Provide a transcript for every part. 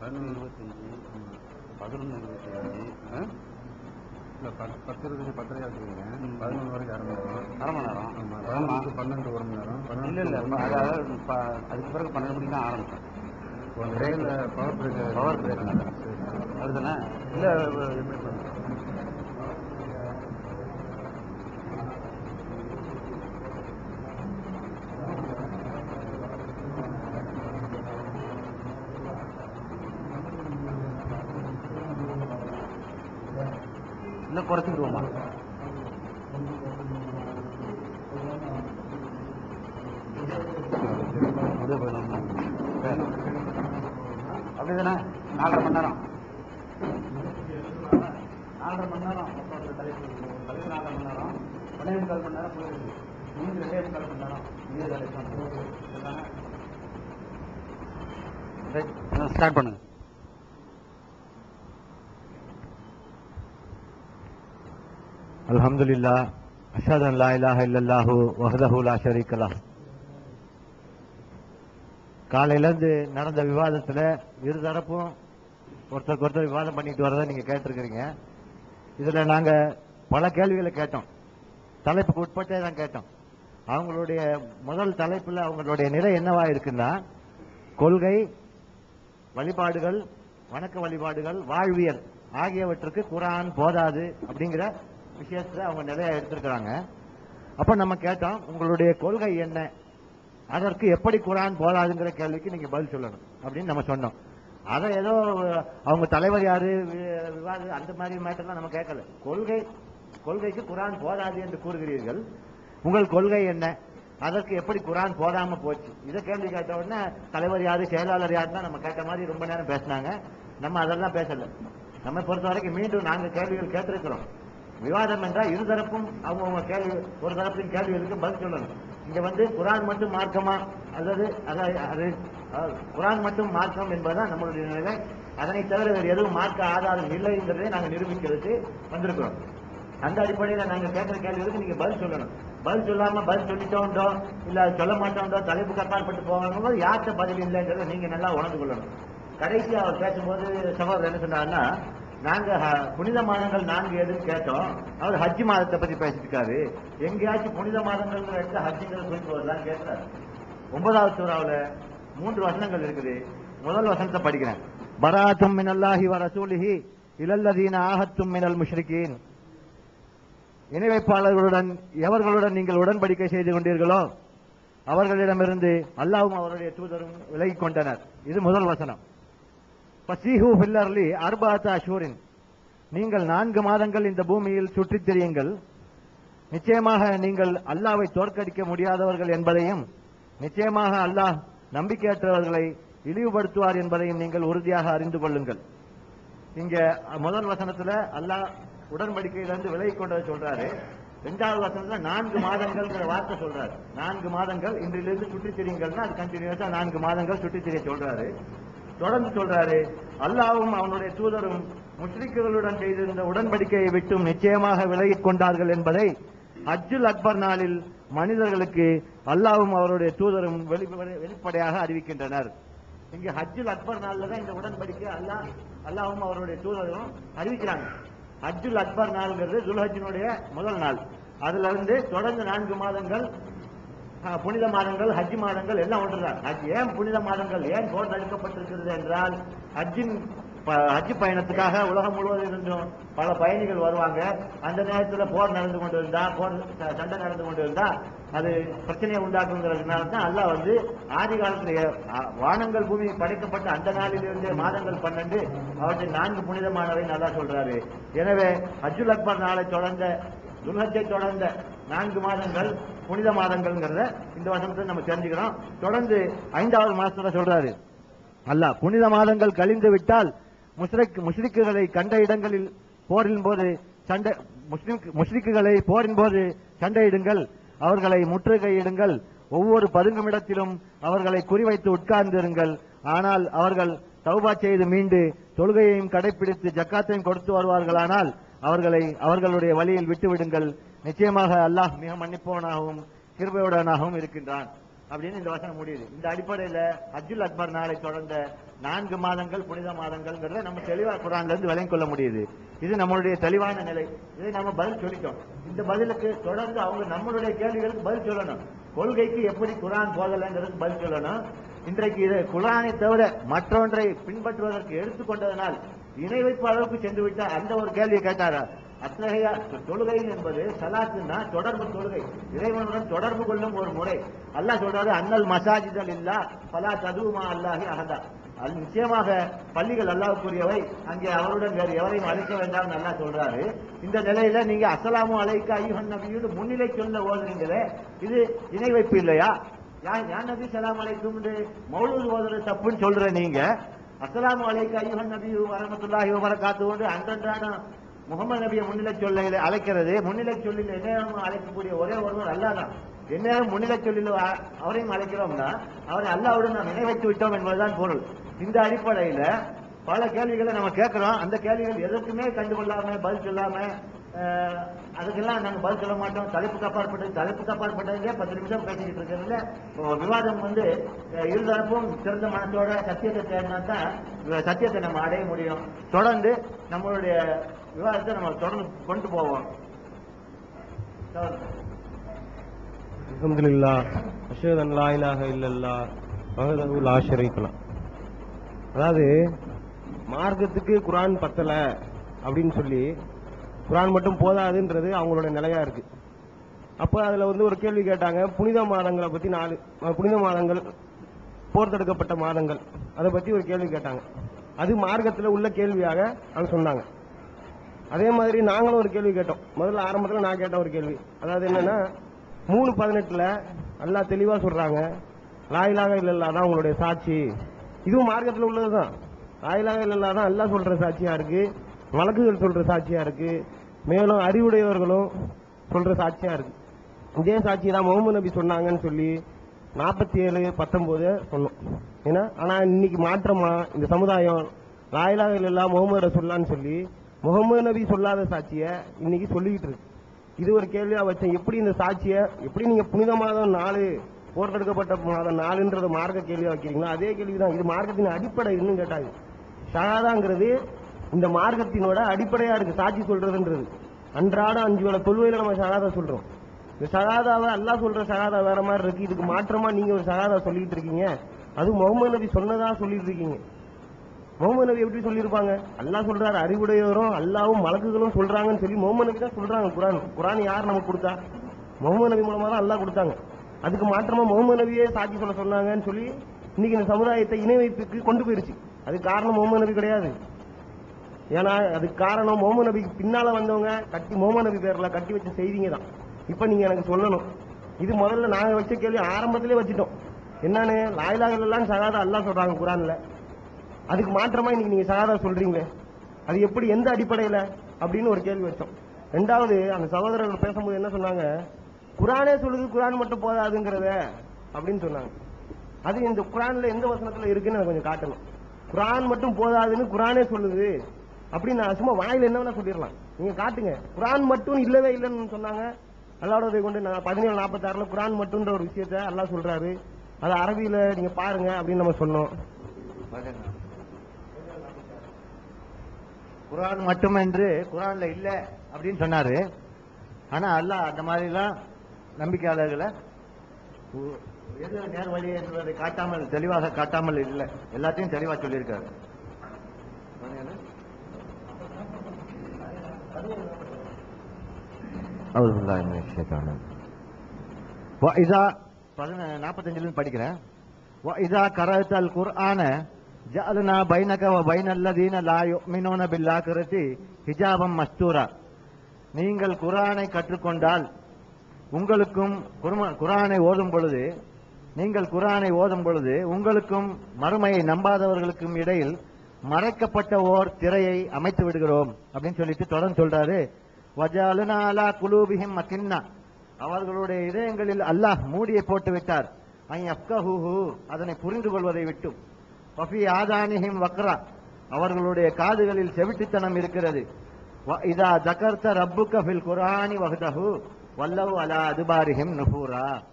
பதினொன்று இருபத்தஞ்சி பதினொன்று இருபத்தஞ்சி இல்லை பத்து பத்து இருபது பத்தரை ஆக்குறீங்க பதினொன்று வரைக்கும் அரை மணி நேரம் அரை மணி நேரம் ஆமாம் பதினொன்று பன்னெண்டு ஒரு மணி நேரம் இல்லை இல்லை பன்னெண்டு அதாவது இப்போ அதுக்கு பிறகு பன்னெண்டு மணிக்கு தான் ஆரம்பிச்சோம் பிரேக்கில் பவர் பிரேக் பவர் பிரேக் வருதுண்ணே இல்லை எப்படி பண்ணுறது இல்லை குறைச்சிக்கிடுவோமா அப்படியே போயிடலாம் சரி அப்படிதானே நாலரை மணி நேரம் நாலரை மணி நேரம் மொத்தம் அந்த தலைப்பு ஒரு தலைப்பு நாலரை மணி நேரம் ஒன்றே முக்கால் மணி நேரம் போயிருக்கு மீண்டும் ரெண்டே முக்கால் மணி நேரம் இதே தலைப்பு சரிதானே ஸ்டார்ட் பண்ணுங்க الحمد لله أشهد أن لا إله إلا الله وحده لا شريك له காலையிலேருந்து நடந்த விவாதத்தில் இரு தரப்பும் ஒருத்தருக்கு ஒருத்தர் விவாதம் பண்ணிட்டு வரதை நீங்கள் கேட்டிருக்கிறீங்க இதில் நாங்கள் பல கேள்விகளை கேட்டோம் தலைப்புக்கு உட்பட்டே தான் கேட்டோம் அவங்களுடைய முதல் தலைப்பில் அவங்களுடைய நிலை என்னவா இருக்குன்னா கொள்கை வழிபாடுகள் வணக்க வழிபாடுகள் வாழ்வியல் ஆகியவற்றுக்கு குரான் போதாது அப்படிங்கிற விஷயத்துல அவங்க நிலையை எடுத்திருக்கிறாங்க அப்ப நம்ம கேட்டோம் உங்களுடைய கொள்கை என்ன அதற்கு எப்படி குரான் போதாதுங்கிற கேள்விக்கு நீங்க பதில் சொல்லணும் அப்படின்னு நம்ம சொன்னோம் அதை ஏதோ அவங்க தலைவர் யாரு வி- விவாத அந்த மாதிரி மேட்டர்லாம் நம்ம கேட்கல கொள்கை கொள்கைக்கு குரான் போதாது என்று கூறுகிறீர்கள் உங்கள் கொள்கை என்ன அதற்கு எப்படி குரான் போதாம போச்சு இதை கேள்வி கேட்ட உடனே தலைவர் யாரு செயலாளர் யாருன்னா நம்ம கேட்ட மாதிரி ரொம்ப நேரம் பேசினாங்க நம்ம அதெல்லாம் பேசல நம்ம பொறுத்த வரைக்கும் மீண்டும் நாங்க கேள்விகள் கேட்டிருக்கிறோம் விவாதம் என்றால் இருதரப்பும் அவங்கவுங்க கேள்வி ஒரு தரப்பின் கேள்விகளுக்கு பதில் சொல்லணும் இங்க வந்து குரான் மட்டும் மார்க்கமா அல்லது அதாவது அது அஹ், குரான் மட்டும் மார்க்கம் என்பதுதான் நம்மளுடைய நிலை அதனை தவிர வேறு எதுவும் மார்க்க ஆதாரம் இல்லைங்கிறதை நாங்கள் நிரூபிக்கிறதுக்கு வந்திருக்கிறோம் அந்த அடிப்படையில் நாங்க கேட்கிற கேள்விகளுக்கு நீங்க பதில் சொல்லணும் பதில் சொல்லாம பதில் சொல்லிட்டோன்றோ இல்ல அது சொல்ல மாட்டோன்றோ தலைப்புக்கு அப்பாற்பட்டு போவாங்க யார்கிட்ட பதில் இல்லைங்கிறத நீங்க நல்லா உணர்ந்து கொள்ளணும் கடைசி அவர் பேசும்போது சகோதரர் என்ன சொன்னாருன்னா நாங்க ஹ- புனித மாதங்கள் நான்கு எதுன்னு கேட்டோம் அவர் ஹஜ் மாதத்தை பத்தி பேசிட்டு இருக்காரு எங்கேயாச்சும் புனித மாதங்கள் எடுத்து ஹஜ்ஜுங்கிற குறிப்பு வருதான்னு கேட்கிறாரு ஒன்பதாவது சூறாவுல மூன்று வசனங்கள் இருக்குது முதல் வசனத்தை படிக்கிறேன் பராத்தும் மினல்லாஹி வ ரசூலிஹி இலல்லதீன ஆஹத்தும் மினல் முஷ்ரிகீன் இணை வைப்பாளர்களுடன் எவர்களுடன் நீங்கள் உடன்படிக்கை செய்து கொண்டீர்களோ அவர்களிடமிருந்து அல்லாஹ்வும் அவருடைய தூதரும் விலகிக் கொண்டனர் இது முதல் வசனம் பசீஹு ஃபில்லர்லி அர்பாத்த அஷூரின் நீங்கள் நான்கு மாதங்கள் இந்த பூமியில் சுற்றித் திரியுங்கள் நிச்சயமாக நீங்கள் அல்லாவை தோற்கடிக்க முடியாதவர்கள் என்பதையும் நிச்சயமாக அல்லாஹ் நம்பிக்கையற்றவர்களை இழிவுபடுத்துவார் என்பதையும் நீங்கள் உறுதியாக அறிந்து கொள்ளுங்கள் இங்க முதல் வசனத்துல அல்லாஹ் உடன்படிக்கையிலிருந்து விலகிக் கொண்டதை சொல்றாரு ரெண்டாவது வசனத்துல நான்கு மாதங்கள்ங்கிற வார்த்தை சொல்றாரு நான்கு மாதங்கள் இன்றிலிருந்து சுற்றித் திரியுங்கள்னா அது கண்டினியூஸா நான்கு மாதங்கள் சுற்றித் திரிய சொல்றாரு தொடர்ந்து சொல்றாரு அல்லாவும் அவனுடைய தூதரும் முஸ்லிக்குகளுடன் செய்திருந்த உடன்படிக்கையை விட்டும் நிச்சயமாக விலகிக் கொண்டார்கள் என்பதை அஜ்ஜுல் அக்பர் நாளில் மனிதர்களுக்கு அல்லாவும் அவருடைய தூதரும் வெளிப்படை- வெளிப்படையாக அறிவிக்கின்றனர் இங்க ஹஜ்ஜுல் அக்பர் நாள்ல தான் இந்த உடன்படிக்கை அல்லாஹ் அல்லாவும் அவருடைய தூதரும் அறிவிக்கிறாங்க ஹஜ்ஜுல் அக்பர் நாள்ங்கிறது துல்ஹஜினுடைய முதல் நாள் அதுல இருந்து தொடர்ந்து நான்கு மாதங்கள் அஹ், புனித மாதங்கள் ஹஜ் மாதங்கள் எல்லாம் ஒன்றுதான் ஹஜ் ஏன் புனித மாதங்கள் ஏன் போர் தடுக்கப்பட்டிருக்கிறது என்றால் ஹஜ்ஜின் ப- ஹஜ் பயணத்துக்காக உலகம் முழுவதும் இருந்தும் பல பயணிகள் வருவாங்க அந்த நேரத்துல போர் நடந்து கொண்டு இருந்தா போர் ச- சண்டை நடந்து கொண்டு இருந்தா அது பிரச்சனையை உண்டாக்குங்கிறதுனால தான் அல்லாஹ் வந்து ஆதி காலத்துல அஹ், வானங்கள் பூமி படைக்கப்பட்ட அந்த நாளிலிருந்து மாதங்கள் பன்னெண்டு அவற்றில் நான்கு புனிதமானவை நல்லா சொல்றாரு எனவே ஹஜ்ஜுல் அக்பர் நாளை தொடர்ந்த துல்ஹஜை தொடர்ந்த நான்கு மாதங்கள் புனித மாதங்கள்ங்கிறத இந்த வசனத்தை நம்ம தெரிஞ்சுக்கிறோம் தொடர்ந்து ஐந்தாவது மாசத்துல சொல்றாரு அல்லாஹ் புனித மாதங்கள் கழிந்து விட்டால் முஸ்லிக் முஸ்லிக்குகளை கண்ட இடங்களில் போரின் போது சண்டை முஸ்லிம் முஸ்லிக்குகளை போரின் போது சண்டையிடுங்கள் அவர்களை முற்றுகையிடுங்கள் ஒவ்வொரு பதுங்குமிடத்திலும் அவர்களை குறிவைத்து உட்கார்ந்திருங்கள் ஆனால் அவர்கள் தௌபா செய்து மீண்டு தொழுகையையும் கடைபிடித்து ஜக்காத்தையும் கொடுத்து வருவார்களானால் அவர்களை அவர்களுடைய வழியில் விட்டுவிடுங்கள் நிச்சயமாக அல்லாஹ் மிக மன்னிப்பவனாகவும் கிருபையுடனாகவும் இருக்கின்றான் அப்படின்னு இந்த வசனம் முடியுது இந்த அடிப்படையில அப்துல் அக்பர் நாளை தொடர்ந்த நான்கு மாதங்கள் புனித மாதங்கள்ங்கிறத நம்ம தெளிவா குரான்ல இருந்து விளங்கிக் கொள்ள முடியுது இது நம்மளுடைய தெளிவான நிலை இதை நம்ம பதில் சொல்லிட்டோம் இந்த பதிலுக்கு தொடர்ந்து அவங்க நம்மளுடைய கேள்விகளுக்கு பதில் சொல்லணும் கொள்கைக்கு எப்படி குரான் போதலைங்கிறதுக்கு பதில் சொல்லணும் இன்றைக்கு இது குரானை தவிர மற்றொன்றை பின்பற்றுவதற்கு எடுத்துக்கொண்டதனால் இணை வைப்பு அளவுக்கு சென்று விட்ட அந்த ஒரு கேள்வியை கேட்டாரா அத்தகைய தொழுகை என்பது சலாத்துன்னா தொடர்பு தொழுகை இறைவனுடன் தொடர்பு கொள்ளும் ஒரு முறை அல்லாஹ் சொல்றாரு அன்னல் மசாஜிதல் இல்லா பலா ததுவுமா அல்லாஹி அகதா அது நிச்சயமாக பள்ளிகள் அல்லாஹ்வுக்குரியவை அங்கே அவருடன் வேறு எவரையும் அழைக்க வேண்டாம் நல்லா சொல்றாரு இந்த நிலையில நீங்க அஸ்ஸலாமு அலைக்க ஐயுஹன் நபியோடு முன்னிலை சொல்ல ஓதுறீங்களே இது இணை வைப்பு இல்லையா யா- யா நபி சலாம் அலைக்கும் மௌலூது ஓதுறது தப்புன்னு சொல்ற நீங்க அஸ்ஸலாமு அலைக்க ஐயுஹன் நபி வரமத்துல்லாஹி வபரகாத்துவோடு அன்றன்றான முகமது நபியை முன்னிலை சொல்ல அழைக்கிறது முன்னிலை சொல்லில் எந்நேரம் அழைக்கக்கூடிய ஒரே ஒருவர் அல்லாஹ் தான் எந்நேரம் முன்னிலை சொல்லில் அ- அவரையும் அழைக்கிறோம்னா அவரை அல்லாவுடன் நாம் இணைவைத்து விட்டோம் என்பதுதான் பொருள் இந்த அடிப்படையில பல கேள்விகளை நம்ம கேட்கிறோம் அந்த கேள்விகள் எதற்குமே கண்டுகொள்ளாம பதில் சொல்லாம அஹ், அதுக்கெல்லாம் நாங்க பதில் சொல்ல மாட்டோம் தலைப்புக்கு அப்பாற்பட்டது தலைப்புக்கு அப்பாற்பட்டதுக்கே பத்து நிமிஷம் பேசிக்கிட்டு இருக்கிறதுல இப்போ விவாதம் வந்து அஹ், இருதரப்பும் சிறந்த மனத்தோட சத்தியத்தை தேடினா தான் இவ- சத்தியத்தை நம்ம அடைய முடியும் தொடர்ந்து நம்மளுடைய விவாதத்தை நம்ம தொடர்ந்து கொண்டு போவோம் தொடர்ந்து. அல்ஹம்துலில்லாஹ் அஷ்ஹது அன் லா இலாஹ இல்லல்லாஹ் வஹ்தஹு லா ஷரீக லஹ் அதாவது மார்க்கத்துக்கு குர்ஆன் பத்தல அப்படின்னு சொல்லி குர்ஆன் மட்டும் போதாதுன்றது அவங்களோட நிலையா இருக்கு அப்ப அதுல வந்து ஒரு கேள்வி கேட்டாங்க புனித மாதங்களை பத்தி நாலு அஹ், புனித மாதங்கள் போர்த்தெடுக்கப்பட்ட மாதங்கள் அதை பத்தி ஒரு கேள்வி கேட்டாங்க அது மார்க்கத்துல உள்ள கேள்வியாக அவங்க சொன்னாங்க அதே மாதிரி நாங்களும் ஒரு கேள்வி கேட்டோம் முதல்ல ஆரம்பத்துல நான் கேட்ட ஒரு கேள்வி அதாவது என்னன்னா மூணு பதினெட்டுல அல்லாஹ் தெளிவா சொல்றாங்க லாயிலாக இல்லல்லா தான் உங்களுடைய சாட்சி இதுவும் மார்க்கத்துல உள்ளதுதான் லாயிலாக இல்லல்லா தான் அல்லாஹ் சொல்ற சாட்சியா இருக்கு வழக்குகள் சொல்ற சாட்சியா இருக்கு மேலும் அறிவுடையவர்களும் சொல்ற சாட்சியா இருக்கு இதே சாட்சி தான் முகமது நபி சொன்னாங்கன்னு சொல்லி நாற்பத்தி ஏழு பத்தொன்பது சொன்னோம் ஏன்னா ஆனா இன்னைக்கு மாற்றமா இந்த சமுதாயம் லாயிலாக இல்லல்லா முகமது ரசுல்லான்னு சொல்லி முகமது நபி சொல்லாத சாட்சிய இன்னைக்கு சொல்லிக்கிட்டு இருக்கு இது ஒரு கேள்வியா வச்சேன் எப்படி இந்த சாட்சிய எப்படி நீங்க புனித மாதம் நாலு போர்த்தெடுக்கப்பட்ட மாதம் நாலுன்றத மார்க்க கேள்வியா வைக்கிறீங்களோ அதே கேள்விதான் இது மார்க்கத்தின் அடிப்படை இன்னும் கேட்டாங்க ஷஹாதாங்கிறது இந்த மார்க்கத்தினோட அடிப்படையா இருக்கு சாட்சி சொல்றதுன்றது அன்றாட அஞ்சு வேளை தொழுவையில நம்ம ஷஹாதா சொல்றோம் இந்த ஷஹாதாவை அல்லாஹ் சொல்ற ஷஹாதா வேற மாதிரி இருக்கு இதுக்கு மாற்றமா நீங்க ஒரு ஷஹாதா சொல்லிட்டு இருக்கீங்க அது முகமது நபி சொன்னதா சொல்லிட்டு இருக்கீங்க முகமது நபி எப்படி சொல்லியிருப்பாங்க அல்லாஹ் சொல்றாரு அறிவுடையவரும் அல்லாவும் மலக்குகளும் சொல்றாங்கன்னு சொல்லி முகமது நபி தான் சொல்றாங்க குரான் குரான் யார் நமக்கு கொடுத்தா முகமது நபி மூலமா தான் அல்லாஹ் கொடுத்தாங்க அதுக்கு மாற்றமா முகமது நபியே சாட்சி சொல்ல சொன்னாங்கன்னு சொல்லி இன்னைக்கு இந்த சமுதாயத்தை இணை வைப்புக்கு கொண்டு போயிருச்சு அதுக்கு காரணம் முகமது நபி கிடையாது ஏன்னா அதுக்கு காரணம் முகமது நபிக்கு பின்னால வந்தவங்க கட்டி முகமது நபி பேர்ல கட்டி வச்ச செய்திங்க தான் இப்ப நீங்க எனக்கு சொல்லணும் இது முதல்ல நாங்க வச்ச கேள்வி ஆரம்பத்திலே வச்சுட்டோம் என்னன்னு லாயிலாக எல்லாம் சகாதா அல்லாஹ் சொல்றாங்க குரான்ல அதுக்கு மாற்றமா இன்னைக்கு நீங்க சகாதா சொல்றீங்களே அது எப்படி எந்த அடிப்படையில அப்படின்னு ஒரு கேள்வி வச்சோம் ரெண்டாவது அந்த சகோதரர்கள் பேசும்போது என்ன சொன்னாங்க குரானே சொல்லுது குரான் மட்டும் போதாதுங்கிறத அப்படின்னு சொன்னாங்க அது இந்த குரான்ல எந்த வசனத்துல இருக்குன்னு எனக்கு கொஞ்சம் காட்டணும் குரான் மட்டும் போதாதுன்னு குரானே சொல்லுது அப்படின்னு நான் சும்மா வாயில என்ன வேணா சொல்லிடலாம் நீங்க காட்டுங்க குரான் மட்டும் இல்லவே இல்லைன்னு சொன்னாங்க அல்லாவோட உதவி கொண்டு நான் பதினேழு நாற்பத்தாறுல குரான் மட்டும்ன்ற ஒரு விஷயத்த அல்லாஹ் சொல்றாரு அது அரபியில நீங்க பாருங்க அப்படின்னு நம்ம சொன்னோம் குரான் மட்டுமென்று குரான்ல இல்ல அப்படின்னு சொன்னாரு ஆனா அல்லாஹ் அந்த மாதிரிலாம் நம்பிக்கையாளர்களை உ- எது நேர் வழி என்பதை காட்டாமல் தெளிவாக காட்டாமல் இல்லை எல்லாத்தையும் தெளிவா சொல்லியிருக்காரு أعوذ بالله من الشيطان وإذا நாற்பத்தஞ்சிலும் படிக்கிறேன் وإذا قرأت القرآن جعلنا بينك وبين الذين لا يؤمنون بالآخرة حجابا مستورا நீங்கள் குர்ஆனை கற்றுக்கொண்டால் உங்களுக்கும் குர்ம- குர்ஆனை ஓதும் பொழுது நீங்கள் குர்ஆனை ஓதும் பொழுது உங்களுக்கும் மறுமையை நம்பாதவர்களுக்கும் இடையில் மறைக்கப்பட்ட ஓர் திரையை அமைத்து விடுகிறோம் அப்படின்னு சொல்லிட்டு தொடர்ந்து சொல்றாரு வஜாலுனா அலா குலூபிஹிம் மக்கின்னா அவர்களுடைய இதயங்களில் அல்லாஹ் மூடியை போட்டு விட்டார் ஐ அப்கஹூஹு அதனை புரிந்து கொள்வதை விட்டும் வஃபி ஆதானிஹிம் வக்ரா அவர்களுடைய காதுகளில் செவிட்டுத்தனம் இருக்கிறது வ- இதா ஜகர்த்த ரப்புக்க ஃபில் குர்ஆனி வஹ்தஹு வல்லவு அலா அதுபாரிஹிம் நுஃபூரா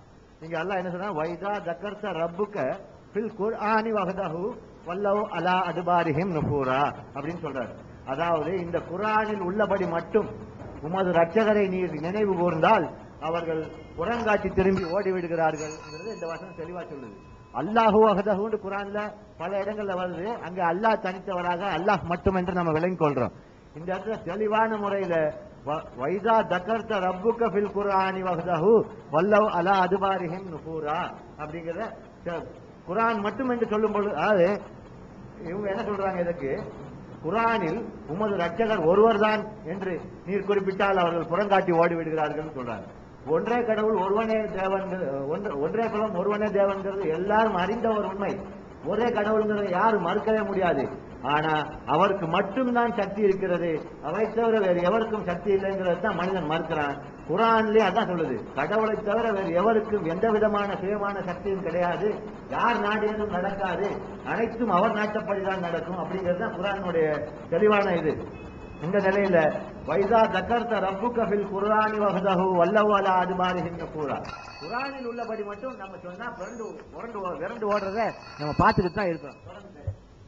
இங்க அல்லாஹ் என்ன சொன்னா வைதா தக்கர்த்த ரப்புக்க ஃபில் குர்ஆனி வஹதஹு வல்லவு அலா அதுபாரிஹிம் நுஃபூரா அப்படின்னு சொல்றாரு அதாவது இந்த குர்ஆனில் உள்ளபடி மட்டும் உமது ரட்சகரை நீர் நினைவு கூர்ந்தால் அவர்கள் புறங்காட்டி திரும்பி ஓடி விடுகிறார்கள் இந்த வசனம் தெளிவா சொல்லுது அல்லாஹு அஹதஹுன்னு குரான்ல பல இடங்கள்ல வருது அங்க அல்லாஹ் தனித்தவராக அல்லாஹ் மட்டும் என்று நம்ம விளங்கிக் கொள்றோம் இந்த இடத்துல தெளிவான முறையில வ- வைதா தக்கர்த்த ரப்புக்க ஃபில் குர்ஆனி வஹதஹு வல்லவ் அலா அதுபாரிஹிம் நுஃபூரா அப்படிங்கறத ச- குர்ஆன் மட்டும் என்று சொல்லும் பொழுது அதாவது இவங்க என்ன சொல்றாங்க இதுக்கு குர்ஆனில் உமது ரட்சகர் ஒருவர்தான் என்று நீர் குறிப்பிட்டால் அவர்கள் புறங்காட்டி ஓடி விடுகிறார்கள் சொல்றாங்க ஒன்றே கடவுள் ஒருவனே தேவன் ஒன்றே குலம் ஒருவனே தேவன்கிறது எல்லாரும் அறிந்த ஒரு உண்மை ஒரே கடவுள்ங்கிறத யாரும் மறுக்கவே முடியாது ஆனா அவருக்கு மட்டும்தான் சக்தி இருக்கிறது அவரை தவிர வேறு எவருக்கும் சக்தி இல்லைங்கிறது தான் மனிதன் மறுக்கிறான் குரான்லயே அதான் சொல்லுது கடவுளை தவிர வேறு எவருக்கும் எந்த விதமான சுயமான சக்தியும் கிடையாது யார் நாடினதும் நடக்காது அனைத்தும் அவர் நாட்டப்படிதான் நடக்கும் அப்படிங்கிறது தான் குரானுடைய தெளிவான இது இந்த நிலையில வைதா தக்கர்த்த ரப்புக்க ஃபில் குர்ஆனி வஹதஹு வல்லஹு அலா அதுபாரிஹின் கூறா குர்ஆனில் உள்ளபடி மட்டும் நம்ம சொன்னா புரண்டு புரண்டு ஓ- விரண்டு ஓடுறத நம்ம பார்த்துட்டு தான் இருக்கோம் தொடர்ந்து.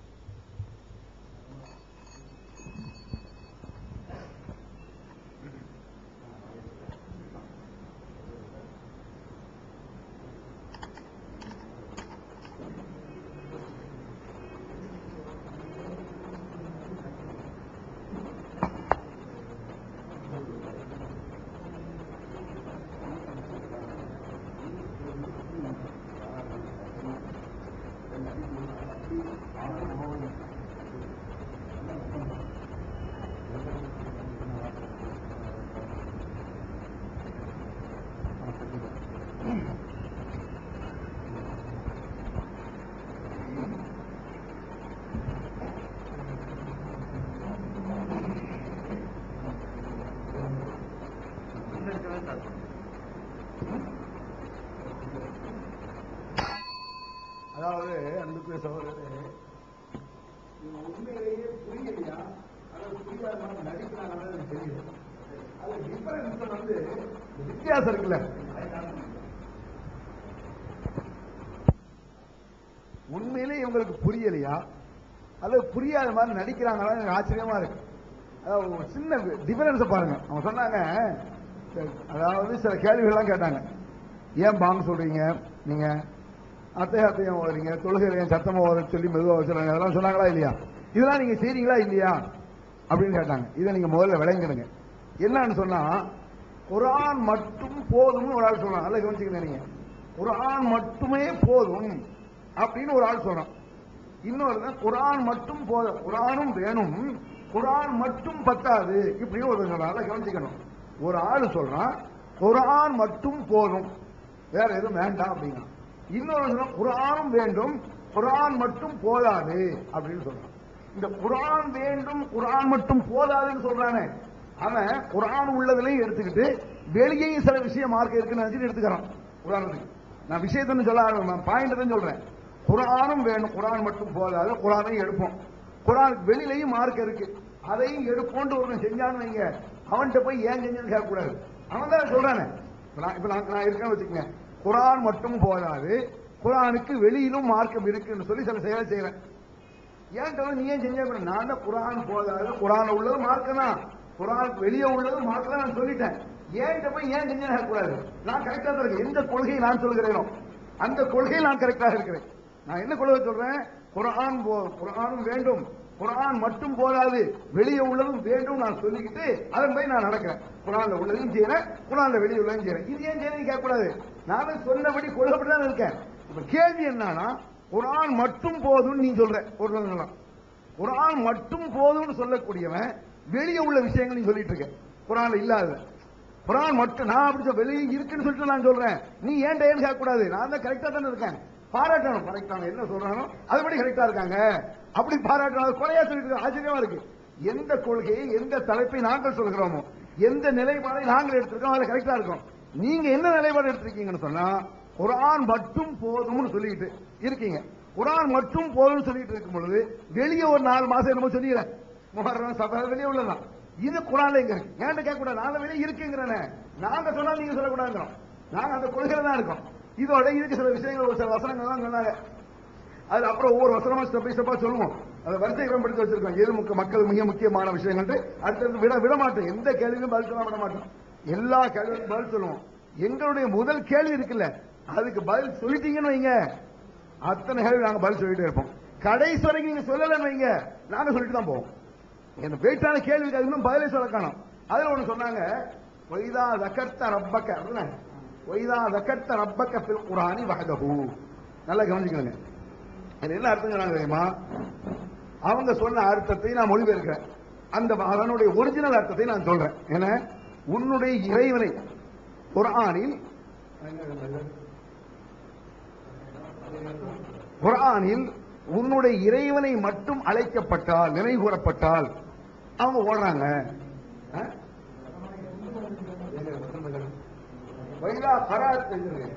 அதாவது அன்புக்குரிய சகோதரரே இவங்க உண்மையிலேயே புரியலையா அல்லது புரியாத மாதிரி நடிக்கிறாங்கன்னு எனக்கு தெரியல அது டிஃபரன்ஸ் வந்து வித்தியாசம் இருக்குல்ல உண்மையிலே இவங்களுக்கு புரியலையா அல்லது புரியாத மாதிரி நடிக்கிறாங்களா எனக்கு ஆச்சரியமா இருக்கு அதாவது ஒரு சின்ன டிஃபரன்ஸை பாருங்க அவங்க சொன்னாங்க அதாவது சில கேள்விகள்லாம் கேட்டாங்க ஏன் பாங்க சொல்றீங்க நீங்க அத்தை அத்தையும் ஓடுறீங்க தொழுகையில ஏன் சத்தமா ஓட சொல்லி மெதுவா வச்சுறாங்க அதெல்லாம் சொன்னாங்களா இல்லையா இதெல்லாம் நீங்க செய்றீங்களா இல்லையா அப்படின்னு கேட்டாங்க இதை நீங்க முதல்ல விளங்கிடுங்க என்னன்னு சொன்னா குர்ஆன் மட்டும் போதும்னு ஒரு ஆள் சொல்றான் நல்லா கவனிச்சுக்கங்க நீங்க குர்ஆன் மட்டுமே போதும் அப்படின்னு ஒரு ஆள் சொல்றான் இன்னொரு குர்ஆன் மட்டும் போதும் குர்ஆனும் வேணும் குர்ஆன் மட்டும் பத்தாது இப்படின்னு ஒரு சொல்றான் நல்லா கவனிச்சுக்கணும் ஒரு ஆள் சொல்றான் குர்ஆன் மட்டும் போதும் வேற எதுவும் வேண்டாம் அப்படின்னா இன்னொரு சொல்றான் குர்ஆனும் வேண்டும் குர்ஆன் மட்டும் போதாது அப்படின்னு சொல்றான் இந்த குர்ஆன் வேண்டும் குர்ஆன் மட்டும் போதாதுன்னு சொல்றானே அவன் குர்ஆன் உள்ளதுலயும் எடுத்துக்கிட்டு வெளியேயும் சில விஷயம் மார்க் இருக்குன்னு நினைச்சிட்டு எடுத்துக்கிறான் உதாரணத்துக்கு நான் விஷயத்தை சொல்ல பாயிண்ட் தான் சொல்றேன் குர்ஆனும் வேணும் குர்ஆன் மட்டும் போதாது குர்ஆனையும் எடுப்போம் குர்ஆனுக்கு வெளியிலையும் மார்க் இருக்கு அதையும் எடுப்போம்னு ஒருவன் செஞ்சான்னு வைங்க அவன்கிட்ட போய் ஏன் செஞ்சேன்னு கேட்கக்கூடாது அவன் தான் சொல்றானே இப்ப நான் இப்ப நான் நான் இருக்கேன்னு வச்சுக்கங்க குர்ஆன் மட்டும் போதாது குர்ஆனுக்கு வெளியிலும் மார்க்கம் இருக்குன்னு சொல்லி சில செயலை செய்யறேன் ஏன்ட்ட வந்து நீ ஏன் செஞ்ச அப்புறம் நான் தான் குரான் போதாது குரான் உள்ளது மார்க்கம் தான் குரானுக்கு வெளியே உள்ளது மார்க்கம் தான் நான் சொல்லிட்டேன் ஏன்ட்ட போய் ஏன் செஞ்சு கூடாது நான் கரெக்டா தான் இருக்கேன் எந்த கொள்கையை நான் சொல்கிறேனோ அந்த கொள்கையில் நான் கரெக்டாக இருக்கிறேன் நான் என்ன கொள்கை சொல்றேன் குரான் போ- குரானும் வேண்டும் குரான் மட்டும் போதாது வெளியே உள்ளதும் வேண்டும் நான் சொல்லிக்கிட்டு அதன் போய் நான் நடக்கிறேன் குரான்ல உள்ளதையும் செய்யறேன் குரான்ல வெளியே உள்ளதையும் செய்யறேன் இது ஏன் செய்யறேன் கேட்க கூடாது நானும் சொன்னபடி கொள்கைப்படி தான் இருக்கேன் இப்ப கேள்வி என்னன்னா குரான் மட்டும் போதும்னு நீ சொல்ற ஒரு சொல்லலாம் குரான் மட்டும் போதும்னு சொல்லக்கூடியவன் வெளியே உள்ள விஷயங்கள் நீ சொல்லிட்டு இருக்க குரான்ல இல்லாத குரான் மட்டும் நான் அப்படி சொல்ல- வெளியே இருக்குன்னு சொல்லிட்டு நான் சொல்றேன் நீ ஏன் ஏன்னு கேட்க கூடாது நான் தான் கரெக்டா தானே இருக்கேன் பாராட்டணும் கரெக்டான என்ன சொல்றானோ அதுபடி கரெக்டா இருக்காங்க அப்படி பாராட்டணும் அது குறையா சொல்லிட்டு இருக்க ஆச்சரியமா இருக்கு எந்த கொள்கையை எந்த தலைப்பை நாங்கள் சொல்கிறோமோ எந்த நிலைப்பாடை நாங்கள் எடுத்திருக்கோம் அதுல கரெக்டா இருக்கும் நீங்க என்ன நிலைப்பாடு எடுத்திருக்கீங்கன்னு சொன்னா குரான் மட்டும் போதும்னு சொல்லிட்டு இருக்கீங்க குரான் மட்டும் போதும்னு சொல்லிட்டு இருக்கும் பொழுது வெளியே ஒரு நாலு மாசம் என்னமோ சொல்லிடுறேன் முகர்ரம் சபை வெளியே உள்ளதான் இது குரான்ல எங்க இருக்கு ஏன்ட்ட கேட்க கூடாது நாங்க வெளியே இருக்குங்கிறனே நாங்க சொன்னா நீங்க சொல்லக்கூடாதுங்கிறோம் நாங்க அந்த கொள்கையில தான் இருக்கோம் இதோட இதுக்கு சில விஷயங்கள் ஒரு சில வசனங்கள் தான் சொன்னாங்க அதுல அப்புறம் ஒவ்வொரு வசனமா ஸ்டெப் பை ஸ்டெப்பா சொல்லுவோம் அதை வரிசைகளும் படித்து வச்சிருக்கோம் எது முக்க மக்கள் மிக முக்கியமான விஷயங்கள் அடுத்தது விட விட மாட்டோம் எந்த கேள்வியும் பதில் சொல்ல விட மாட்டோம் எல்லா கேள்விக்கும் பதில் சொல்லுவோம் எங்களுடைய முதல் கேள்வி இருக்குல்ல அதுக்கு பதில் சொல்லிட்டீங்கன்னு வைங்க அத்தனை கேள்வி நாங்க பதில் சொல்லிட்டே இருப்போம் கடைசி வரைக்கும் நீங்க சொல்லலன்னு வைங்க நாங்க சொல்லிட்டு தான் போவோம் என்ன வெயிட்டான கேள்விக்கு அது இன்னும் பதிலே சொல்ல காணோம் அதுல ஒண்ணு சொன்னாங்க ஒய்தா தக்கர்த்த ரப்பக்க அப்படின்னா ஒய்தா தக்கர்த்த ரப்பக்க பில் குரானி வஹதஹு நல்லா கவனிச்சுக்கோங்க அது என்ன அர்த்தம் சொன்னாங்க தெரியுமா அவங்க சொன்ன அர்த்தத்தை நான் மொழிபெயர்க்கிறேன் அந்த அதனுடைய ஒரிஜினல் அர்த்தத்தை நான் சொல்றேன் ஏன்னா உன்னுடைய இறைவனை குர்ஆனில் குர்ஆனில் உன்னுடைய இறைவனை மட்டும் அழைக்கப்பட்டால் நினைவு கூறப்பட்டால் அவங்க ஓடுறாங்க ஆ? வைதா கராத்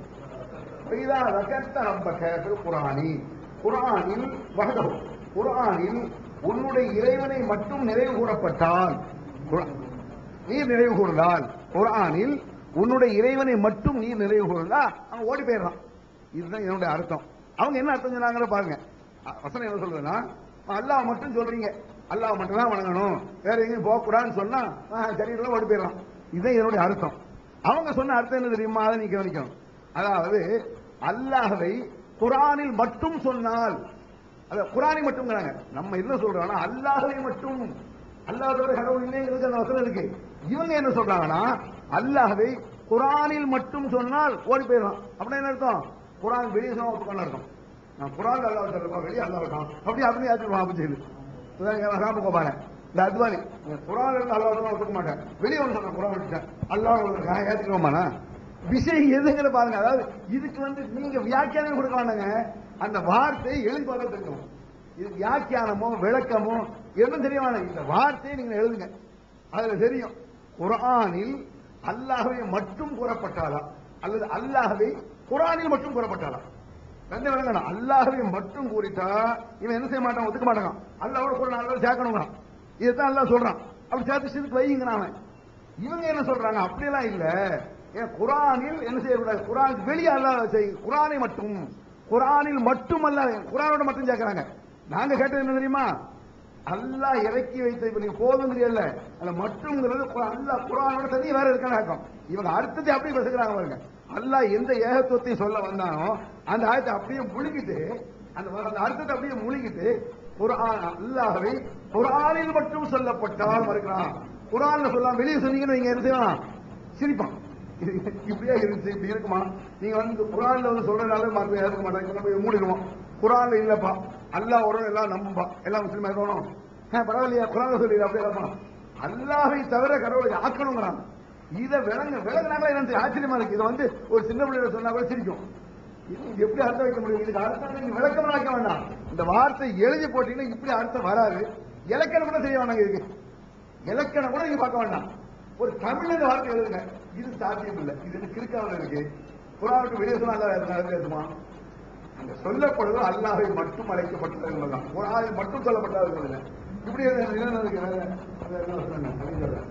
வைதா ரகத்த ரப்பக ஃபில் குர்ஆனி குர்ஆனில் வஹதஹு குர்ஆனில் உன்னுடைய இறைவனை மட்டும் நினைவு கூறப்பட்டால் குர்ஆன் நீர் நினைவு கூர்ந்தால் குர்ஆனில் உன்னுடைய இறைவனை மட்டும் நீர் நினைவு கூர்ந்தா அவன் ஓடி போயிடுறான் இதுதான் என்னுடைய அர்த்தம் அவங்க என்ன அர்த்தம் சொன்னாங்கன்னு பாருங்க அ- வசனம் என்ன சொல்றதுன்னா அல்லாஹ் மட்டும் சொல்றீங்க அல்லாஹ் மட்டும் தான் வணங்கணும் வேற எங்கேயும் போக கூடாதுன்னு சொன்னா சரீரம் ஓடி போயிடலாம் இதுதான் என்னுடைய அர்த்தம் அவங்க சொன்ன அர்த்தம் என்ன தெரியுமா அதை நீ கவனிக்கணும் அதாவது அல்லாஹ்வை குர்ஆனில் மட்டும் சொன்னால் அத குரானை மட்டும்ங்கிறாங்க நம்ம என்ன சொல்றோம்னா அல்லாஹ்வை மட்டும் அல்லாஹ் தவிர கடவுள் இல்லைங்கிறது அந்த வசனம் இருக்கு இவங்க என்ன சொல்றாங்கன்னா அல்லாஹ்வை குரானில் மட்டும் சொன்னால் ஓடி போயிடலாம் அப்படின்னா என்ன அர்த்தம் குரான் வெளியே சொன்னா ஒத்துக்கொண்டு அர்த்தம் நான் குரான் அல்லாஹ் சொல்றேன் வெளியே அல்லாஹ் இருக்கான் அப்படி அப்படி யாச்சுருவான் அப்படி செய்யுது ராமகோபாலன் இந்த அத்வானி குரான் இருந்து அல்லாஹ் சொன்னா ஒத்துக்க மாட்டேன் வெளியே ஒன்று சொல்றேன் குரான் விட்டுட்டேன் அல்லாஹ் இருக்கான் ஏத்துக்கோமாண்ணா விஷயம் எதுங்கிற பாருங்க அதாவது இதுக்கு வந்து நீங்க வியாக்கியானம் கொடுக்க வேண்டாங்க அந்த வார்த்தை எழுதி பார்க்க தெரியும் இது வியாக்கியானமோ விளக்கமோ எதுவும் தெரிய வேணாம் இந்த வார்த்தையை நீங்க எழுதுங்க அதுல தெரியும் குர்ஆனில் அல்லாஹ்வை மட்டும் கூறப்பட்டாலா அல்லது அல்லாஹ்வை குர்ஆனில் மட்டும் கூறப்பட்டாலா ரெண்டு விளங்கணும் அல்லாஹ்வை மட்டும் கூறிட்டா இவன் என்ன செய்ய மாட்டான் ஒத்துக்க மாட்டான் அல்லாஹ்வோட கூட நல்லா சேர்க்கணுங்கிறான் இதைத்தான் அல்லாஹ் சொல்றான் அப்படி சேர்த்து சேர்த்து வைங்கிறான் அவன் இவங்க என்ன சொல்றாங்க அப்படியெல்லாம் இல்ல ஏன் குரானில் என்ன செய்யக்கூடாது குரானுக்கு வெளியே அல்லாஹ் செய் குரானை மட்டும் குரானில் மட்டும் அல்ல குரானோட மட்டும் சேர்க்கறாங்க நாங்க கேட்டது என்ன தெரியுமா அல்லாஹ் இறக்கி வைத்த இப்ப நீங்க போதும் தெரியல அதுல மட்டும்ங்கிறது கு- அல்லாஹ் குரானோட தனி வேற இருக்கான அர்த்தம் இவங்க அர்த்தத்தை அப்படியே பேசுகிறாங்க பாருங்க அல்லாஹ் எந்த ஏகத்துவத்தையும் சொல்ல வந்தானோ அந்த ஆயத்தை அப்படியே முழுகிட்டு அந்த அந்த அர்த்தத்தை அப்படியே முழுகிட்டு குர்ஆன் அல்லாஹ்வை குர்ஆனில் மட்டும் சொல்லப்பட்டால் மறுக்கிறான் குர்ஆன்ல சொல்லாம வெளியே சொன்னீங்கன்னு நீங்க என்ன செய்யலாம் சிரிப்பான் இது இப்படியே இருந்துச்சு இப்படி இருக்குமா நீங்க வந்து குரான்ல வந்து சொல்றதுனால மறுபடியும் ஏற்க மாட்டாங்க நம்ம இதை மூடிடுவோம் குரான்ல இல்லப்பா அல்லாஹ் உடனே எல்லாம் நம்பும்பா எல்லாம் முஸ்லீம் இருக்கணும் ஆ, பரவாயில்லையா குரான்ல சொல்லி அப்படியே இருப்பான் அல்லாஹை தவிர கடவுளை ஆக்கணுங்கிறான் இதை விளங்க விளங்குனாங்களா எனக்கு ஆச்சரியமா இருக்கு இதை வந்து ஒரு சின்ன பிள்ளைய சொன்னா கூட சிரிக்கும் இது எப்படி அர்த்தம் வைக்க முடியும் இதுக்கு அர்த்தம் நீங்க விளக்கம் வைக்க வேண்டாம் இந்த வார்த்தை எழுதி போட்டீங்கன்னா இப்படி அர்த்தம் வராது இலக்கணம் கூட செய்ய வேண்டாங்க இதுக்கு இலக்கணம் கூட நீங்க பார்க்க வேண்டாம் ஒரு தமிழ்ல இந்த வார்த்தை எழுதுங்க இது சாத்தியம் இல்லை இது எனக்கு கிறுக்காமல் இருக்கு குரானுக்கு வெளியே சொன்னா அல்ல இருக்குமா அங்க சொல்லப்படுவது அல்லாஹை மட்டும் அழைக்கப்பட்டது என்பதுதான் குரானில் மட்டும் சொல்லப்பட்டது இல்லை இப்படி என்ன என்ன இருக்கு? வேற- வேற என்ன சொன்னாங்க? அதையும் சொல்றேன்.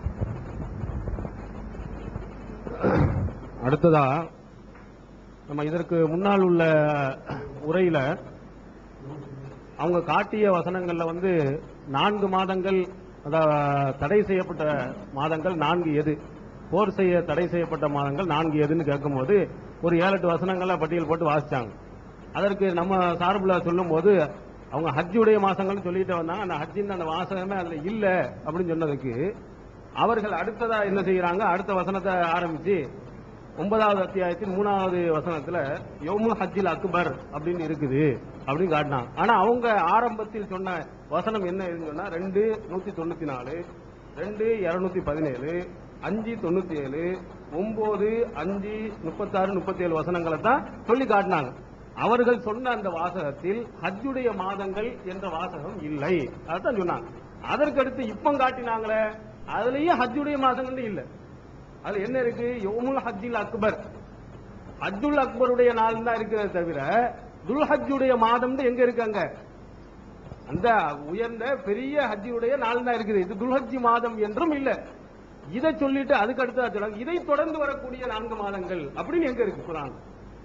அடுத்ததா நம்ம இதற்கு முன்னால் உள்ள உரையில அவங்க காட்டிய வசனங்கள்ல வந்து நான்கு மாதங்கள் அதாவது தடை செய்யப்பட்ட மாதங்கள் நான்கு எது போர் செய்ய தடை செய்யப்பட்ட மாதங்கள் நான்கு எதுன்னு கேட்கும்போது ஒரு ஏழு எட்டு வசனங்களை பட்டியல் போட்டு வாசிச்சாங்க அதற்கு நம்ம சார்புல சொல்லும்போது அவங்க ஹஜ்ஜுடைய மாசங்கள்னு சொல்லிட்டு வந்தாங்க அந்த ஹஜ்ஜின் அந்த வாசகமே அதுல இல்ல அப்படின்னு சொன்னதுக்கு அவர்கள் அடுத்ததா என்ன செய்யறாங்க அடுத்த வசனத்தை ஆரம்பிச்சு ஒன்பதாவது அத்தியாயத்தின் மூணாவது வசனத்துல யோமுல் ஹஜ்ஜில் அக்பர் அப்படின்னு இருக்குது அப்படின்னு காட்டினாங்க ஆனா அவங்க ஆரம்பத்தில் சொன்ன வசனம் என்ன இருக்குன்னா ரெண்டு நூத்தி தொண்ணூத்தி நாலு ரெண்டு இருநூத்தி பதினேழு அஞ்சு தொண்ணூத்தி ஏழு ஒன்பது அஞ்சு முப்பத்தாறு முப்பத்தி ஏழு வசனங்களை தான் சொல்லி காட்டினாங்க அவர்கள் சொன்ன அந்த வாசகத்தில் ஹஜ்ஜுடைய மாதங்கள் என்ற வாசகம் இல்லை அதான் சொன்னாங்க அதற்கடுத்து இப்ப காட்டினாங்களே அதுலயும் ஹஜ்ஜுடைய மாதங்கள் இல்லை அது என்ன இருக்கு யோமுல் ஹஜ்ஜில் அக்பர் ஹஜ்ஜுல் அக்பருடைய நாள் தான் இருக்கிறத தவிர துல் ஹஜ்ஜுடைய மாதம் எங்க இருக்காங்க அந்த உயர்ந்த பெரிய ஹஜ்ஜியுடைய நாள் தான் இருக்குது இது துல்ஹஜ்ஜி மாதம் என்றும் இல்ல இதை சொல்லிட்டு அதுக்கு அடுத்து சொல்றாங்க இதை தொடர்ந்து வரக்கூடிய நான்கு மாதங்கள் அப்படின்னு எங்க இருக்கு குரான்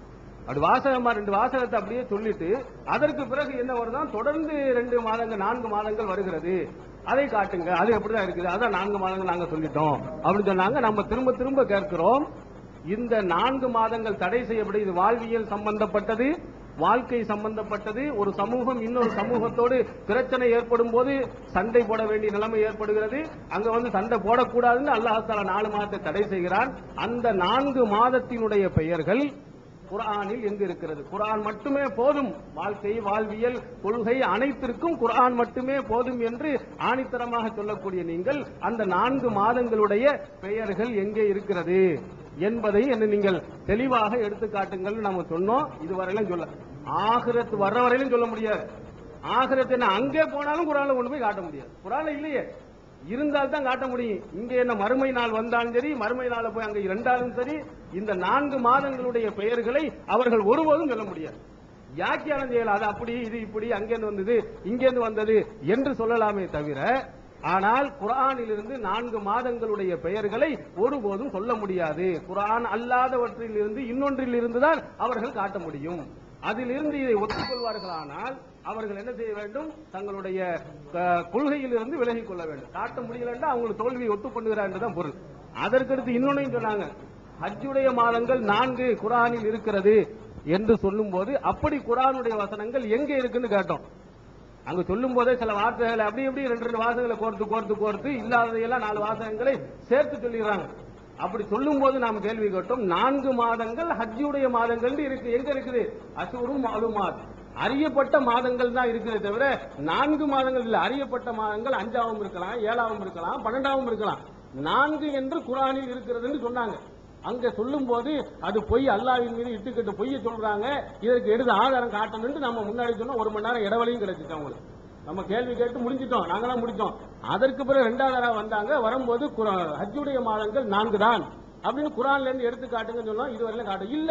அப்படி வாசகமா ரெண்டு வாசகத்தை அப்படியே சொல்லிட்டு அதற்கு பிறகு என்ன வருதான் தொடர்ந்து ரெண்டு மாதங்கள் நான்கு மாதங்கள் வருகிறது அதை காட்டுங்க அது எப்படிதான் இருக்குது அதான் நான்கு மாதங்கள் நாங்க சொல்லிட்டோம் அப்படின்னு சொன்னாங்க நம்ம திரும்ப திரும்ப கேட்கிறோம் இந்த நான்கு மாதங்கள் தடை செய்யப்படும் இது வாழ்வியல் சம்பந்தப்பட்டது வாழ்க்கை சம்பந்தப்பட்டது ஒரு சமூகம் இன்னொரு சமூகத்தோடு பிரச்சனை ஏற்படும் போது சண்டை போட வேண்டிய நிலைமை ஏற்படுகிறது அங்க வந்து சண்டை போடக்கூடாதுன்னு அல்லாஹால நாலு மாதத்தை தடை செய்கிறான் அந்த நான்கு மாதத்தினுடைய பெயர்கள் குர்ஆனில் எங்கு இருக்கிறது குர்ஆன் மட்டுமே போதும் வாழ்க்கை வாழ்வியல் கொள்கை அனைத்திற்கும் குர்ஆன் மட்டுமே போதும் என்று ஆணித்தரமாக சொல்லக்கூடிய நீங்கள் அந்த நான்கு மாதங்களுடைய பெயர்கள் எங்கே இருக்கிறது என்பதை என்ன நீங்கள் தெளிவாக எடுத்து காட்டுங்கள் நம்ம சொன்னோம் இதுவரையிலும் சொல்ல ஆகிரத்து வர்ற வரையிலும் சொல்ல முடியாது ஆகிரத்து என்ன அங்கே போனாலும் குரான்ல கொண்டு போய் காட்ட முடியாது குரான்ல இல்லையே இருந்தால் தான் காட்ட முடியும் இங்க என்ன மறுமை நாள் வந்தாலும் சரி மறுமை நாள போய் அங்க இரண்டாலும் சரி இந்த நான்கு மாதங்களுடைய பெயர்களை அவர்கள் ஒருபோதும் சொல்ல முடியாது வியாக்கியானம் செய்யலாம் அது அப்படி இது இப்படி அங்கேருந்து வந்தது இங்கேருந்து வந்தது என்று சொல்லலாமே தவிர ஆனால் குர்ஆனிலிருந்து நான்கு மாதங்களுடைய பெயர்களை ஒருபோதும் சொல்ல முடியாது குர்ஆன் அல்லாதவற்றில் இருந்து இன்னொன்றில் இருந்துதான் அவர்கள் காட்ட முடியும் அதிலிருந்து இதை ஒத்துக்கொள்வார்களானால் அவர்கள் என்ன செய்ய வேண்டும் தங்களுடைய அஹ், கொள்கையிலிருந்து விலகிக் கொள்ள வேண்டும் காட்ட முடியலன்னா அவங்களுக்கு தோல்வியை ஒத்துக்கொண்டுகிறார் என்றுதான் பொருள் அதற்கடுத்து இன்னொன்னையும் சொன்னாங்க ஹஜ்ஜுடைய மாதங்கள் நான்கு குரானில் இருக்கிறது என்று சொல்லும்போது அப்படி குரானுடைய வசனங்கள் எங்கே இருக்குன்னு கேட்டோம் அங்க சொல்லும் போதே சில வார்த்தைகளை அப்படி இப்படி ரெண்டு ரெண்டு வாசகங்களை கோர்த்து கோர்த்து கோர்த்து இல்லாததையெல்லாம் நாலு வாசகங்களை சேர்த்து சொல்லிடுறாங்க அப்படி சொல்லும் போது நாம் கேள்வி கேட்டோம் நான்கு மாதங்கள் ஹஜ்ஜுடைய மாதங்கள் இருக்கு எங்க இருக்குது அசூரும் மாலுமாத் அறியப்பட்ட மாதங்கள் தான் இருக்குது தவிர நான்கு மாதங்கள் இல்ல அறியப்பட்ட மாதங்கள் அஞ்சாவும் இருக்கலாம் ஏழாவும் இருக்கலாம் பன்னெண்டாவும் இருக்கலாம் நான்கு என்று குரானில் இருக்கிறதுன்னு சொன்னாங்க அங்க சொல்லும் போது அது பொய் அல்லாவின் மீது இட்டுக்கட்டு பொய்ய சொல்றாங்க இதற்கு எடுத்து ஆதாரம் காட்டணும்னு நம்ம முன்னாடி சொன்னோம் ஒரு மணி நேரம் இடைவெளியும் கிடைச்சிச்சு அவங்களுக்கு நம்ம கேள்வி கேட்டு முடிஞ்சிட்டோம் நாங்களாம் முடிச்சோம் அதற்கு பிறகு ரெண்டாவது தடவை வந்தாங்க வரும்போது குரா- ஹஜ்ஜுடைய மாதங்கள் நான்கு தான் அப்படின்னு குரான்ல இருந்து எடுத்து காட்டுங்கன்னு சொன்னோம் இதுவரையிலும் காட்டும் இல்ல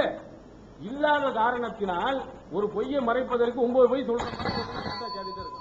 இல்லாத காரணத்தினால் ஒரு பொய்யை மறைப்பதற்கு ஒன்பது பொய் சொல்ற மாதிரி ஒரு குற்றச்சாட்டு கேட்டுட்டே இருக்கோம்.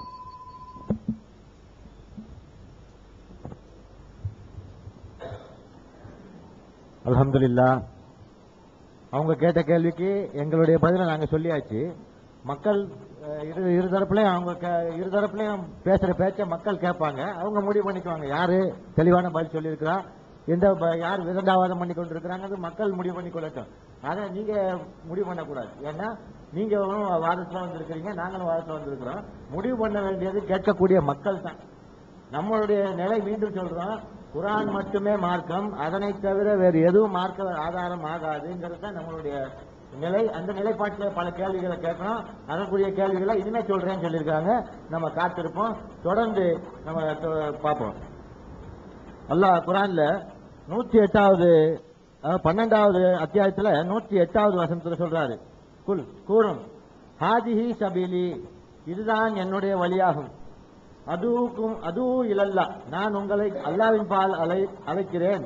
அல்ஹம்துலில்லா அவங்க கேட்ட கேள்விக்கு எங்களுடைய பதிலை நாங்க சொல்லியாச்சு மக்கள் அஹ், இரு இரு தரப்புலையும் அவங்க கே- இரு தரப்புலையும் பேசுற பேச்ச மக்கள் கேட்பாங்க அவங்க முடிவு பண்ணிக்குவாங்க யாரு தெளிவான பதில் சொல்லியிருக்கிறா எந்த ப- யார் விதண்டாவாதம் பண்ணி கொண்டிருக்கிறாங்க அது மக்கள் முடிவு பண்ணி கொள்ளட்டும் அதை நீங்க முடிவு பண்ணக்கூடாது ஏன்னா நீங்க வாதத்துல வந்திருக்கிறீங்க நாங்களும் வாதத்துல வந்திருக்கிறோம் முடிவு பண்ண வேண்டியது கேட்கக்கூடிய மக்கள் தான் நம்மளுடைய நிலை மீண்டும் சொல்றோம் குரான் மட்டுமே மார்க்கம் அதனை தவிர வேறு எதுவும் மார்க்க ஆதாரம் ஆகாதுங்கிறது தான் நம்மளுடைய நிலை அந்த நிலைப்பாட்டில் பல கேள்விகளை கேட்கணும் அதற்குரிய கேள்விகளை இனிமே சொல்றேன்னு சொல்லியிருக்காங்க நம்ம காத்திருப்போம் தொடர்ந்து நம்ம தொ- பார்ப்போம் அல்லாஹ் குரான்ல நூற்றி எட்டாவது அஹ், பன்னெண்டாவது அத்தியாயத்துல நூற்றி எட்டாவது வசனத்துல சொல்றாரு குல் கூறும் ஹாதிஹி சபீலி இதுதான் என்னுடைய வழியாகும் அதுவுக்கும் அது இலல்லா நான் உங்களை அல்லாவின் பால் அலை அழைக்கிறேன்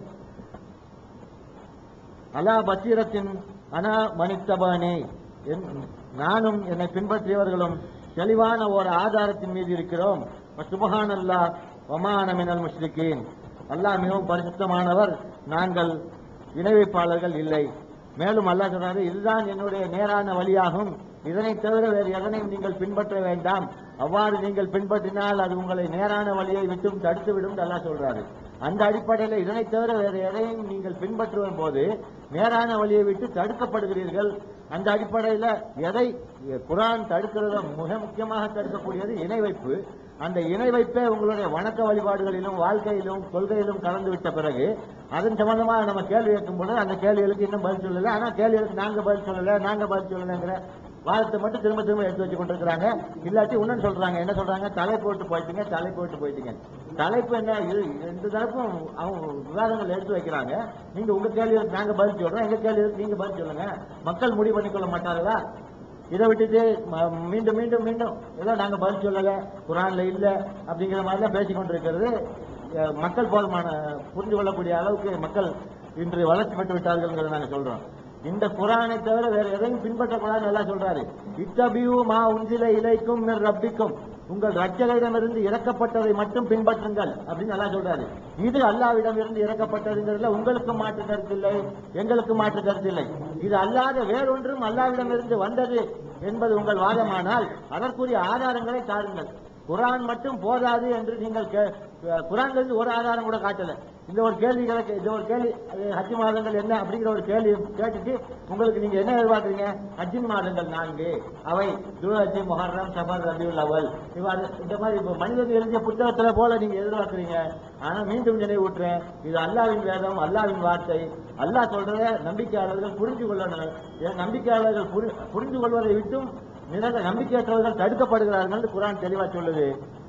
அலா பசீரத்தின் அனா மனித்தபானே என்- நானும் என்னை பின்பற்றியவர்களும் தெளிவான ஒரு ஆதாரத்தின் மீது இருக்கிறோம் சுபஹான் அல்லா ஒமான மினல் முஸ்லிக்கீன் அல்லாஹ் மிகவும் பரிசுத்தமானவர் நாங்கள் இணை வைப்பாளர்கள் இல்லை மேலும் அல்லாஹ் சொல்றாரு இதுதான் என்னுடைய நேரான வழியாகும் இதனை தவிர வேறு எதனையும் நீங்கள் பின்பற்ற வேண்டாம் அவ்வாறு நீங்கள் பின்பற்றினால் அது உங்களை நேரான வழியை விட்டும் தடுத்து விடும் அல்லாஹ் சொல்றாரு அந்த அடிப்படையில் இதனை தவிர வேறு எதையும் நீங்கள் பின்பற்றுவ போது நேரான வழியை விட்டு தடுக்கப்படுகிறீர்கள் அந்த அடிப்படையில் எதை குரான் தடுக்கிறத மிக முக்கியமாக தடுக்கக்கூடியது இணை வைப்பு அந்த இணை வைப்பே உங்களுடைய வணக்க வழிபாடுகளிலும் வாழ்க்கையிலும் கொள்கையிலும் கலந்து விட்ட பிறகு அதன் சம்பந்தமாக நம்ம கேள்வி கேட்கும் பொழுது அந்த கேள்விகளுக்கு இன்னும் பதில் சொல்லல ஆனா கேள்விகளுக்கு நாங்க பதில் சொல்லல நாங்க பதில் சொல்லலைங்கிற வாதத்தை மட்டும் திரும்ப திரும்ப எடுத்து வச்சு கொண்டிருக்கிறாங்க இல்லாட்டி இன்னும் சொல்றாங்க என்ன சொல்றாங்க தலை போட்டு போயிட்டீங்க தலை போட்டு போயிட்டீங்க தலைப்பு என்ன இது ரெண்டு தரப்பும் அவங்க விவாதங்கள் எடுத்து வைக்கிறாங்க நீங்க உங்க கேள்விகளுக்கு நாங்க பதில் சொல்றோம் எங்க கேள்விகளுக்கு நீங்க பதில் சொல்லுங்க மக்கள் முடிவு பண்ணிக்கொள்ள மாட்டார்களா இதை விட்டுட்டு ம- மீண்டும் மீண்டும் மீண்டும் ஏதோ நாங்க பதில் சொல்லல குரான்ல இல்ல அப்படிங்கிற மாதிரி தான் பேசிக் கொண்டிருக்கிறது அஹ், மக்கள் போதுமான புரிந்து கொள்ளக்கூடிய அளவுக்கு மக்கள் இன்று வளர்ச்சி பெற்று விட்டார்கள்ங்கிறத நாங்க சொல்றோம் இந்த குரானை தவிர வேற எதையும் பின்பற்றக்கூடாதுன்னு எல்லாம் சொல்றாரு இத்தபியூ மா உஞ்சில இலைக்கும் மிர் ரப்பிக்கும் உங்கள் ரட்சகரிடமிருந்து இறக்கப்பட்டதை மட்டும் பின்பற்றுங்கள் அப்படின்னு நல்லா சொல்றாரு இது அல்லாவிடமிருந்து இறக்கப்பட்டதுங்கிறதுல உங்களுக்கு மாற்று கருத்து இல்லை எங்களுக்கு மாற்று கருத்து இல்லை இது அல்லாத வேறொன்றும் அல்லாவிடமிருந்து வந்தது என்பது உங்கள் வாதமானால் அதற்குரிய ஆதாரங்களை தாருங்கள் குரான் மட்டும் போதாது என்று நீங்கள் கே- குரான்ல இருந்து ஒரு ஆதாரம் கூட காட்டல இந்த ஒரு கேள்வி கிடக்கு இந்த ஒரு கேள்வி அது ஹஜ் மாதங்கள் என்ன அப்படிங்கிற ஒரு கேள்வி கேட்டுட்டு உங்களுக்கு நீங்க என்ன எதிர்பார்க்குறீங்க ஹஜ்ஜின் மாதங்கள் நான்கு அவை துருஹஜி முஹர்ரம் சஃபர் ரபியுல் அவல் இவ்வாறு இந்த மாதிரி இப்போ மனிதன் எழுதிய புத்தகத்துல போல நீங்க எதிர்பார்க்குறீங்க ஆனா மீண்டும் நினைவூட்டுறேன் இது அல்லாவின் வேதம் அல்லாவின் வார்த்தை அல்லாஹ் சொல்றத நம்பிக்கையாளர்கள் புரிஞ்சு கொள்ளணும் ஏன் நம்பிக்கையாளர்கள் புரி- புரிந்து கொள்வதை விட்டும் நிரந்த நம்பிக்கையற்றவர்கள் தடுக்கப்படுகிறார்கள் குரான் தெளிவா சொல்லுது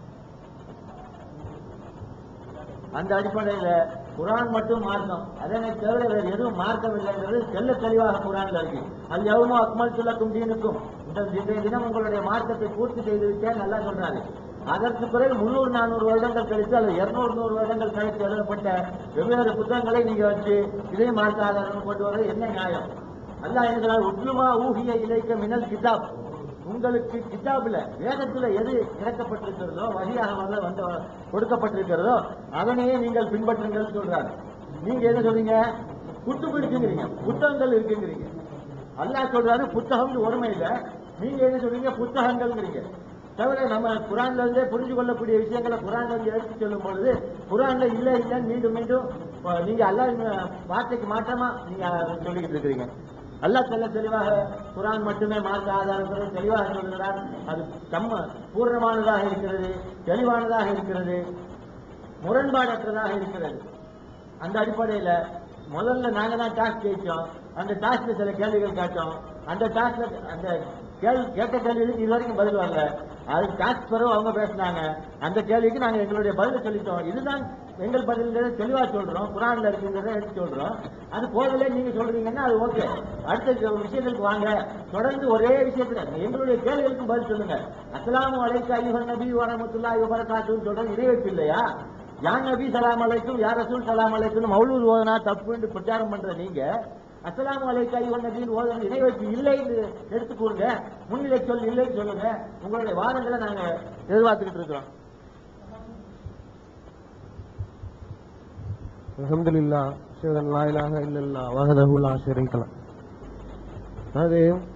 அந்த அடிப்படையில குரான் மட்டும் மார்க்கம் அதனை தவிர வேறு எதுவும் மார்க்கம் இல்லைங்கிறது தெல்ல தெளிவாக குரான்ல இருக்கு அது எவ்வளோ அக்மல் துலக்கும் தீனுக்கும் இந்த இன்றைய தினம் உங்களுடைய மார்க்கத்தை பூர்த்தி செய்து விட்டேன் நல்லா சொல்றாரு அதற்கு பிறகு முன்னூறு நானூறு வருடங்கள் கழித்து அல்லது இருநூறு நூறு வருடங்கள் கழித்து எழுதப்பட்ட வெவ்வேறு புத்தகங்களை நீங்க வச்சு இதே மார்க்க ஆதாரம் கொண்டு வர என்ன நியாயம் அல்லாஹ் என்கிறார் உட்லுமா ஊகிய இலைக்க மினல் கிதாப் உங்களுக்கு கிதாபுல வேதத்துல எது இறக்கப்பட்டிருக்கிறதோ வழியாக வந்து வந்து கொடுக்கப்பட்டிருக்கிறதோ அதனையே நீங்கள் பின்பற்றுங்கள் சொல்றாரு நீங்க என்ன சொல்றீங்க குட்டு இருக்குங்கிறீங்க புத்தகங்கள் இருக்குங்கிறீங்க அல்லாஹ் சொல்றாரு புத்தகம்னு ஒருமை இல்ல நீங்க என்ன சொல்றீங்க புத்தகங்கள்ங்கிறீங்க தவிர நம்ம குரான்ல இருந்தே புரிஞ்சு கொள்ளக்கூடிய விஷயங்களை குரான்ல இருந்து எடுத்து சொல்லும் பொழுது குரான்ல இல்ல இல்லன்னு மீண்டும் மீண்டும் அஹ், நீங்க அல்லாஹ் வார்த்தைக்கு மாற்றமா நீங்க சொல்லிக்கிட்டு இருக்கிறீங்க அல்லாஹ் தெல்ல தெளிவாக குரான் மட்டுமே மார்க்க ஆதாரத்தில் தெளிவாக சொல்கிறார் அது தம்ம பூர்ணமானதாக இருக்கிறது தெளிவானதாக இருக்கிறது முரண்பாடற்றதாக இருக்கிறது அந்த அடிப்படையில முதல்ல நாங்க தான் டாஸ்க் ஜெயிச்சோம் அந்த டாஸ்க்ல சில கேள்விகள் கேட்டோம் அந்த டாஸ்க்ல அந்த கேள்வி கேட்ட கேள்விகளுக்கு இது வரைக்கும் பதில் வரல அதுக்கு டாஸ்க் பிறகு அவங்க பேசினாங்க அந்த கேள்விக்கு நாங்க எங்களுடைய பதிலை சொல்லிட்டோம் இதுதான் எங்கள் பதில்ங்கிறத தெளிவா சொல்றோம் குரான்ல இருக்குங்கிறத எடுத்து சொல்றோம் அது போகல நீங்க சொல்றீங்கன்னா அது ஓகே அடுத்த விஷயங்களுக்கு வாங்க தொடர்ந்து ஒரே விஷயத்துல எங்களுடைய கேள்விகளுக்கும் பதில் சொல்லுங்க அஸ்ஸலாமு அலைக்கும் ஐயுஹன் நபி வரமத்துல்லாஹி வபரகாத்துன்னு சொல்றது இறைவெப்பு இல்லையா யான் நபி சலாம் அலைக்கும் யார் ரசூல் சலாம் அலைக்கும் மௌலூத் ஓதனா தப்புன்னு பிரச்சாரம் பண்ற நீங்க அஸ்ஸலாமு அலைக்கும் ஐயுஹன் நபின்னு ஓதன இறைவெப்பு இல்லைன்னு எடுத்து கூறுங்க முன்னிலை சொல் இல்லைன்னு சொல்லுங்க உங்களுடைய வாதங்களை நாங்க எதிர்பார்த்துக்கிட்டு இருக்கிறோம் அல்ஹம்துலில்லா அஷ்ஹது லா இலாஹ இல்லல்லா வஹதஹு லா ஷரீக லஹ் அதாவது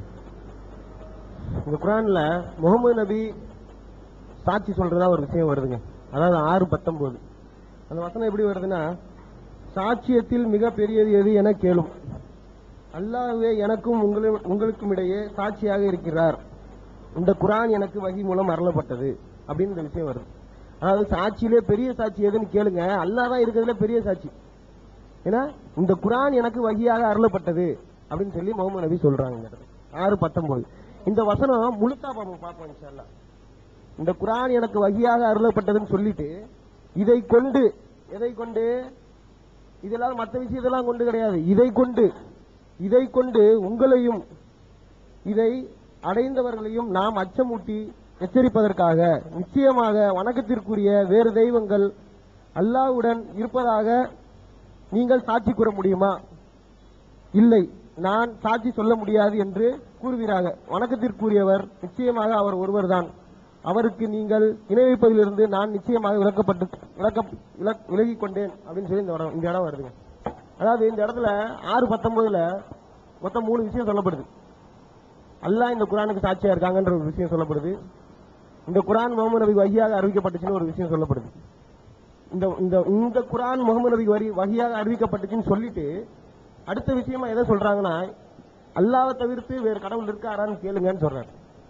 இந்த குர்ஆன்ல முகமது நபி சாட்சி சொல்றதா ஒரு விஷயம் வருதுங்க அதாவது ஆறு பத்தொன்பது அந்த வசனம் எப்படி வருதுன்னா சாட்சியத்தில் மிக பெரியது எது என கேளும் அல்லாஹ்வே எனக்கும் உங்களும் உங்களுக்கும் இடையே சாட்சியாக இருக்கிறார் இந்த குர்ஆன் எனக்கு வகி மூலம் அருளப்பட்டது அப்படின்னு இந்த விஷயம் வருது அதாவது சாட்சியிலே பெரிய சாட்சி எதுன்னு கேளுங்க அல்லாஹ் தான் இருக்கிறதுல பெரிய சாட்சி ஏன்னா இந்த குர்ஆன் எனக்கு வகியாக அருளப்பட்டது அப்படின்னு சொல்லி முகமது நபி சொல்றாங்க இந்த இடத்துல. ஆறு பத்தொன்பது இந்த வசனம் முழுத்தா பாப்போம் பார்ப்போம் இன்ஷா அல்லாஹ். இந்த குர்ஆன் எனக்கு வகியாக அருளப்பட்டதுன்னு சொல்லிட்டு இதை கொண்டு எதை கொண்டு இதெல்லாம் மற்ற விஷயத்தெல்லாம் கொண்டு கிடையாது இதை கொண்டு இதை கொண்டு உங்களையும் இதை அடைந்தவர்களையும் நாம் அச்சமூட்டி எச்சரிப்பதற்காக நிச்சயமாக வணக்கத்திற்குரிய வேறு தெய்வங்கள் அல்லாஹ்வுடன் இருப்பதாக நீங்கள் சாட்சி கூற முடியுமா இல்லை நான் சாட்சி சொல்ல முடியாது என்று கூறுகிறாங்க வணக்கத்திற்குரியவர் நிச்சயமாக அவர் ஒருவர்தான் அவருக்கு நீங்கள் இணை வைப்பதிலிருந்து நான் நிச்சயமாக விளக்கப்பட்டு விளக்க விலக்- விலகிக் கொண்டேன் அப்படின்னு சொல்லி இந்த இடம் இந்த இடம் வருதுங்க அதாவது இந்த இடத்துல ஆறு பத்தொன்பதுல மொத்தம் மூணு விஷயம் சொல்லப்படுது அல்லாஹ் இந்த குரானுக்கு சாட்சியா இருக்காங்கன்ற ஒரு விஷயம் சொல்லப்படுது இந்த குரான் முகமது நபிக்கு வகியாக அறிவிக்கப்பட்டுச்சுன்னு ஒரு விஷயம் சொல்லப்படுது இந்த இந்த இந்த குரான் முகமது நபிக்கு வரி வகியாக அறிவிக்கப்பட்டுச்சுன்னு சொல்லிட்டு அடுத்த விஷயமா எதை சொல்றாங்கன்னா அல்லாவை தவிர்த்து வேறு கடவுள் இருக்காரான்னு கேளுங்கன்னு சொல்றாரு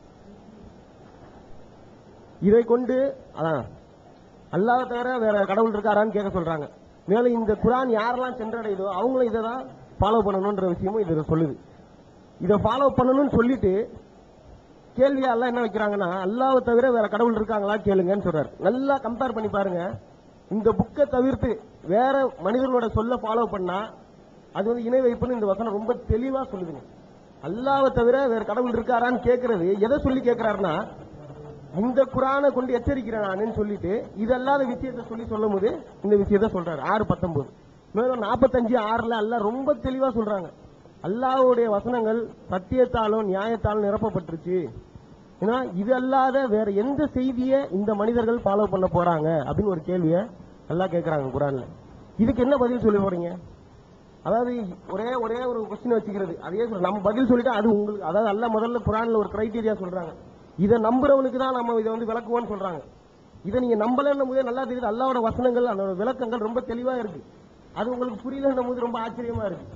இதை கொண்டு அதான் அல்லாவை தவிர வேற கடவுள் இருக்காரான்னு கேட்க சொல்றாங்க மேலும் இந்த குரான் யாரெல்லாம் சென்றடையுதோ அவங்களும் இதை தான் ஃபாலோ பண்ணணுன்ற விஷயமும் இது சொல்லுது இதை ஃபாலோ பண்ணணும்னு சொல்லிட்டு கேள்வியா எல்லாம் என்ன வைக்கிறாங்கன்னா அல்லாவை தவிர வேற கடவுள் இருக்காங்களா கேளுங்கன்னு சொல்றாரு நல்லா கம்பேர் பண்ணி பாருங்க இந்த புக்கை தவிர்த்து வேற மனிதர்களோட சொல்ல ஃபாலோ பண்ணா அது வந்து இணை வைப்புன்னு இந்த வசனம் ரொம்ப தெளிவா சொல்லுதுங்க அல்லாவை தவிர வேற கடவுள் இருக்காரான்னு கேட்கறது எதை சொல்லி கேட்கிறாருன்னா இந்த குரானை கொண்டு எச்சரிக்கிறேன் நானுன்னு சொல்லிட்டு இதல்லாத விஷயத்த சொல்லி சொல்லும் போது இந்த விஷயத்த சொல்றாரு ஆறு பத்தொன்பது மேலும் நாற்பத்தஞ்சு ஆறுல அல்லாஹ் ரொம்ப தெளிவா சொல்றாங்க அல்லாஹ்வுடைய வசனங்கள் சத்தியத்தாலும் நியாயத்தாலும் நிரப்பப்பட்டுருச்சு ஏன்னா இது அல்லாத வேற எந்த செய்தியை இந்த மனிதர்கள் ஃபாலோ பண்ண போறாங்க அப்படின்னு ஒரு கேள்வியை நல்லா கேட்கறாங்க குரான்ல இதுக்கு என்ன பதில் சொல்லி போறீங்க அதாவது ஒரே ஒரே ஒரு கொஸ்டின் வச்சுக்கிறது அதே சொல்ற- நம்ம பதில் சொல்லிட்டா அது உங்களுக்கு அதாவது அல்ல முதல்ல குரான்ல ஒரு கிரைட்டீரியா சொல்றாங்க இதை நம்புறவனுக்கு தான் நம்ம இதை வந்து விளக்குவோம்னு சொல்றாங்க இதை நீங்க நம்பலன்னும் போதே நல்லா தெரியுது அல்லாவோட வசனங்கள் அந்த விளக்கங்கள் ரொம்ப தெளிவா இருக்கு அது உங்களுக்கு புரியலன்னும் போது ரொம்ப ஆச்சரியமா இருக்கு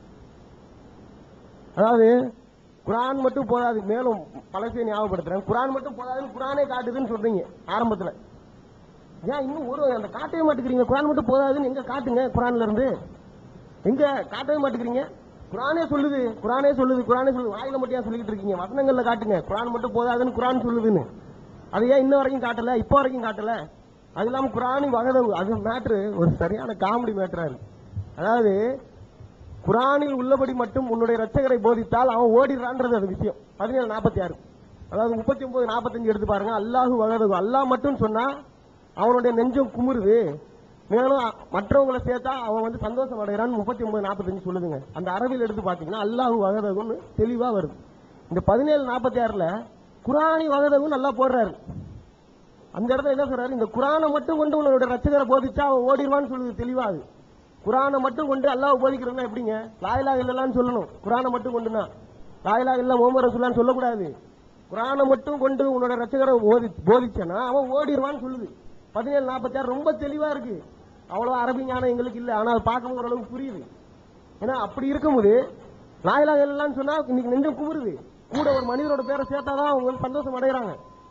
அதாவது குரான் மட்டும் போதாது மேலும் பழசையை ஞாபகப்படுத்துறேன் குரான் மட்டும் போதாதுன்னு குரானே காட்டுதுன்னு சொல்றீங்க ஆரம்பத்துல ஏன் இன்னும் ஒரு அந்த காட்டவே மாட்டேங்கிறீங்க குரான் மட்டும் போதாதுன்னு எங்க காட்டுங்க குரான்ல இருந்து எங்க காட்டவே மாட்டேங்கிறீங்க குரானே சொல்லுது குரானே சொல்லுது குரானே சொல்லுது வாயில மட்டும் ஏன் சொல்லிட்டு இருக்கீங்க வசனங்கள்ல காட்டுங்க குரான் மட்டும் போதாதுன்னு குரான் சொல்லுதுன்னு அது ஏன் இன்ன வரைக்கும் காட்டல இப்போ வரைக்கும் காட்டல அது இல்லாம குரானி வகதவு அது மேட்ரு ஒரு சரியான காமெடி மேட்டரா இருக்கு அதாவது குரானில் உள்ளபடி மட்டும் உன்னுடைய ரட்சகரை போதித்தால் அவன் ஓடிடுறான்றது அது விஷயம் பதினேழு நாற்பத்தி ஆறு அதாவது முப்பத்தி ஒன்பது நாற்பத்தஞ்சு எடுத்து பாருங்க அல்லாஹு வகதகு அல்லாஹ் மட்டும் சொன்னா அவனுடைய நெஞ்சம் குமுறுது மேலும் அ- மற்றவங்களை சேர்த்தா அவன் வந்து சந்தோஷம் அடைகிறான்னு முப்பத்தி ஒன்பது நாற்பத்தஞ்சு சொல்லுதுங்க அந்த அரபில் எடுத்து பாத்தீங்கன்னா அல்லாஹு வகதகுன்னு தெளிவா வருது இந்த பதினேழு நாற்பத்தி ஆறுல குரானி வகதகுன்னு நல்லா போடுறாரு அந்த இடத்துல என்ன சொல்றாரு இந்த குரானை மட்டும் கொண்டு உன்னோட ரட்சகரை போதிச்சா அவன் ஓடிடுவான்னு சொல்லுது தெளிவா அது குரானை மட்டும் கொண்டு அல்லாஹ் போதிக்கிறதுனா எப்படிங்க லாயிலா இல்லலான்னு சொல்லணும் குரானை மட்டும் கொண்டுனா லாயிலா இல்ல முகமது ரசூலான்னு சொல்லக்கூடாது குரானை மட்டும் கொண்டு உன்னோட ரட்சகரை போதி போதிச்சனா அவன் ஓடிடுவான்னு சொல்லுது பதினேழு நாற்பத்தி ரொம்ப தெளிவா இருக்கு அவ்வளவு அரபி ஞானம் எங்களுக்கு இல்ல ஆனால் பார்க்கும் ஓரளவுக்கு புரியுது ஏன்னா அப்படி இருக்கும்போது லாயிலா இல்லலான்னு சொன்னா இன்னைக்கு நெஞ்சம் குமுறுது கூட ஒரு மனிதரோட பேரை சேர்த்தாதான் அவங்க வந்து சந்தோஷம் அடைகிறாங்க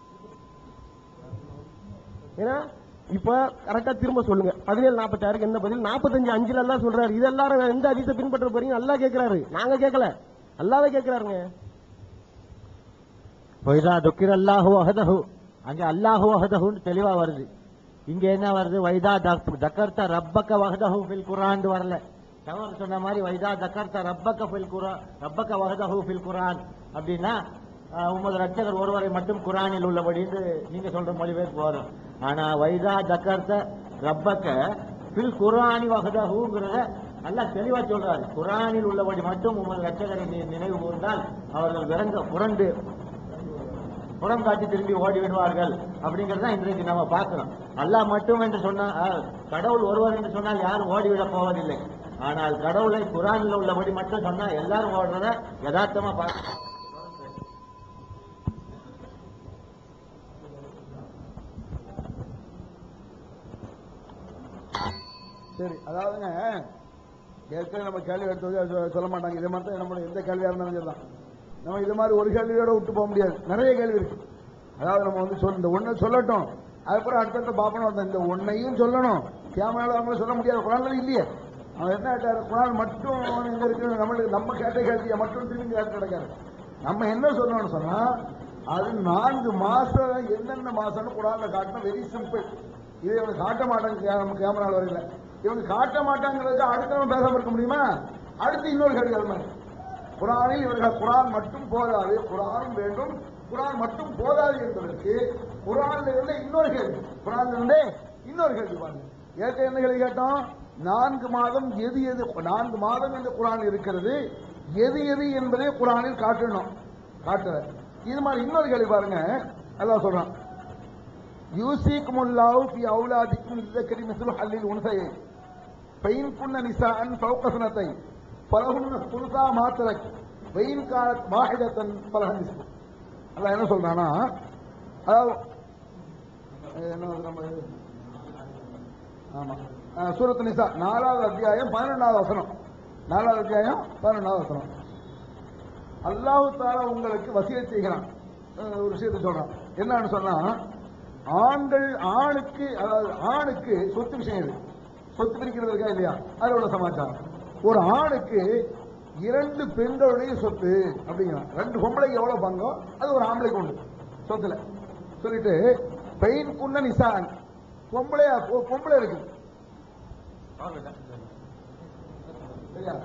ஏன்னா இப்ப கரெக்டா திரும்ப சொல்லுங்க பதினேழு நாற்பத்தி ஆறுக்கு என்ன பதில் நாற்பத்தஞ்சு அஞ்சுல எல்லாம் சொல்றாரு இது எல்லாரும் எந்த அதிசை பின்பற்ற போறீங்க நல்லா கேட்கிறாரு நாங்க கேட்கல அல்லாவே கேட்கிறாருங்க வைதா துக்கிர் அல்லாஹு வஹதஹு அங்க அல்லாஹு வஹதஹுன்னு தெளிவா வருது இங்க என்ன வருது வைதா தக்- தக்கர்த்த ரப்பக்க வஹதஹு ஃபில் குரான் வரல தவறு சொன்ன மாதிரி வைதா தக்கர்த்த ரப்பக்க ஃபில் குரான் ரப்பக்க வஹதஹு ஃபில் குரான் அப்படின்னா ஆஹ், உமது ரட்சகர் ஒருவரை மட்டும் குரானில் உள்ளபடின்னு நீங்க சொல்ற மொழிபெயர்ப்பு வரும் ஆனா வைதா தக்கர்த்த ரப்பக்க ஃபில் குரானி வஹதஹுங்கிறத நல்லா தெளிவா சொல்றாரு குரானில் உள்ளபடி மட்டும் உமது ரட்சகரை நீ நினைவு கூர்ந்தால் அவர்கள் விரங்க புரண்டு புறம் காட்டி திரும்பி ஓடி விடுவார்கள் அப்படிங்கறத இன்றைக்கு நம்ம பார்க்கிறோம் அல்லாஹ் மட்டும் என்று சொன்னா அஹ், கடவுள் ஒருவர் என்று சொன்னால் யாரும் ஓடிவிடப் போவதில்லை ஆனால் கடவுளை குரானில் உள்ளபடி மட்டும் சொன்னா எல்லாரும் ஓடுறத யதார்த்தமா பார்க்க சரி அதாவதுங்க ஏற்கனவே நம்ம கேள்வி எடுத்தது அது சொல்ல- சொல்ல மாட்டாங்க இதே மாதிரி தான் நம்மளோட எந்த கேள்வியா இருந்தாலும் சரிதான் நம்ம இது மாதிரி ஒரு கேள்வியோட விட்டு போக முடியாது நிறைய கேள்வி இருக்கு அதாவது நம்ம வந்து சொல் இந்த ஒன்றை சொல்லட்டும் அதுக்கப்புறம் அடுத்தடுத்த பாப்பனும் வந்தேன் இந்த ஒன்னையும் சொல்லணும் கேமரால அவங்கள சொல்ல முடியாது குரான்ல இல்லையே அவன் என்ன கேட்டாரு குரான் மட்டும் எங்க இருக்கு நம்மளுக்கு நம்ம கேட்ட கேள்வியை மட்டும் திரும்பி கேட்டு கிடக்காரு நம்ம என்ன சொல்லணும்னு சொன்னா அது நான்கு மாசம் எந்தெந்த மாசம்னு குரான்ல காட்டணும் வெரி சிம்பிள் இதை இவங்க காட்ட மாட்டாங்க நம்ம கேமரால வரையில இவங்க காட்ட மாட்டாங்கிறதுக்கு அடுத்தவன் பேசாம இருக்க முடியுமா அடுத்து இன்னொரு கேள்வி அது மாதிரி குரானில் இவர்கள் குரான் மட்டும் போதாது குரானும் வேண்டும் குரான் மட்டும் போதாது என்பதற்கு குரான்ல இருந்த இன்னொரு கேள்வி குரான்ல இருந்தே இன்னொரு கேள்வி பாருங்க ஏற்க என்ன கேள்வி கேட்டோம் நான்கு மாதம் எது எது நான்கு மாதம் இந்த குரான் இருக்கிறது எது எது என்பதை குரானில் காட்டணும் காட்டுற இது மாதிரி இன்னொரு கேள்வி பாருங்க அல்லாஹ் சொல்றான் யூசிக்குமுல்லாஹு ஃபி அவுலாதிக்கும் லிذكر مثل حل الانثيين فإن كن نساء فوق سنتين فلهن ثلثا ما ترك وإن كانت واحدة فلها النصف அல்லாஹ் என்ன சொல்றானா அதாவது அஹ் என்ன அது நம்ம ஆமா அஹ் சூரத்து நிசா நாலாவது அத்தியாயம் பதினொன்றாவது வசனம் நாலாவது அத்தியாயம் பதினொன்றாவது வசனம் அல்லாஹு தாலா உங்களுக்கு வசிய செய்கிறான் அஹ் ஒரு விஷயத்தை சொல்றான் என்னன்னு சொன்னா ஆண்கள் ஆணுக்கு அதாவது ஆணுக்கு சொத்து விஷயம் இது சொத்து பிரிக்கிறது இருக்கா இல்லையா அதுல உள்ள சமாச்சாரம் ஒரு ஆணுக்கு இரண்டு பெண்களுடைய சொத்து அப்படிங்கிறான் ரெண்டு பொம்பளைக்கு எவ்வளவு பங்கோ அது ஒரு ஆம்பளைக்கு உண்டு சொத்துல சொல்லிட்டு பெயின் குன்ன நிசான் பொம்பளை பொ- பொம்பளை இருக்கு சரியா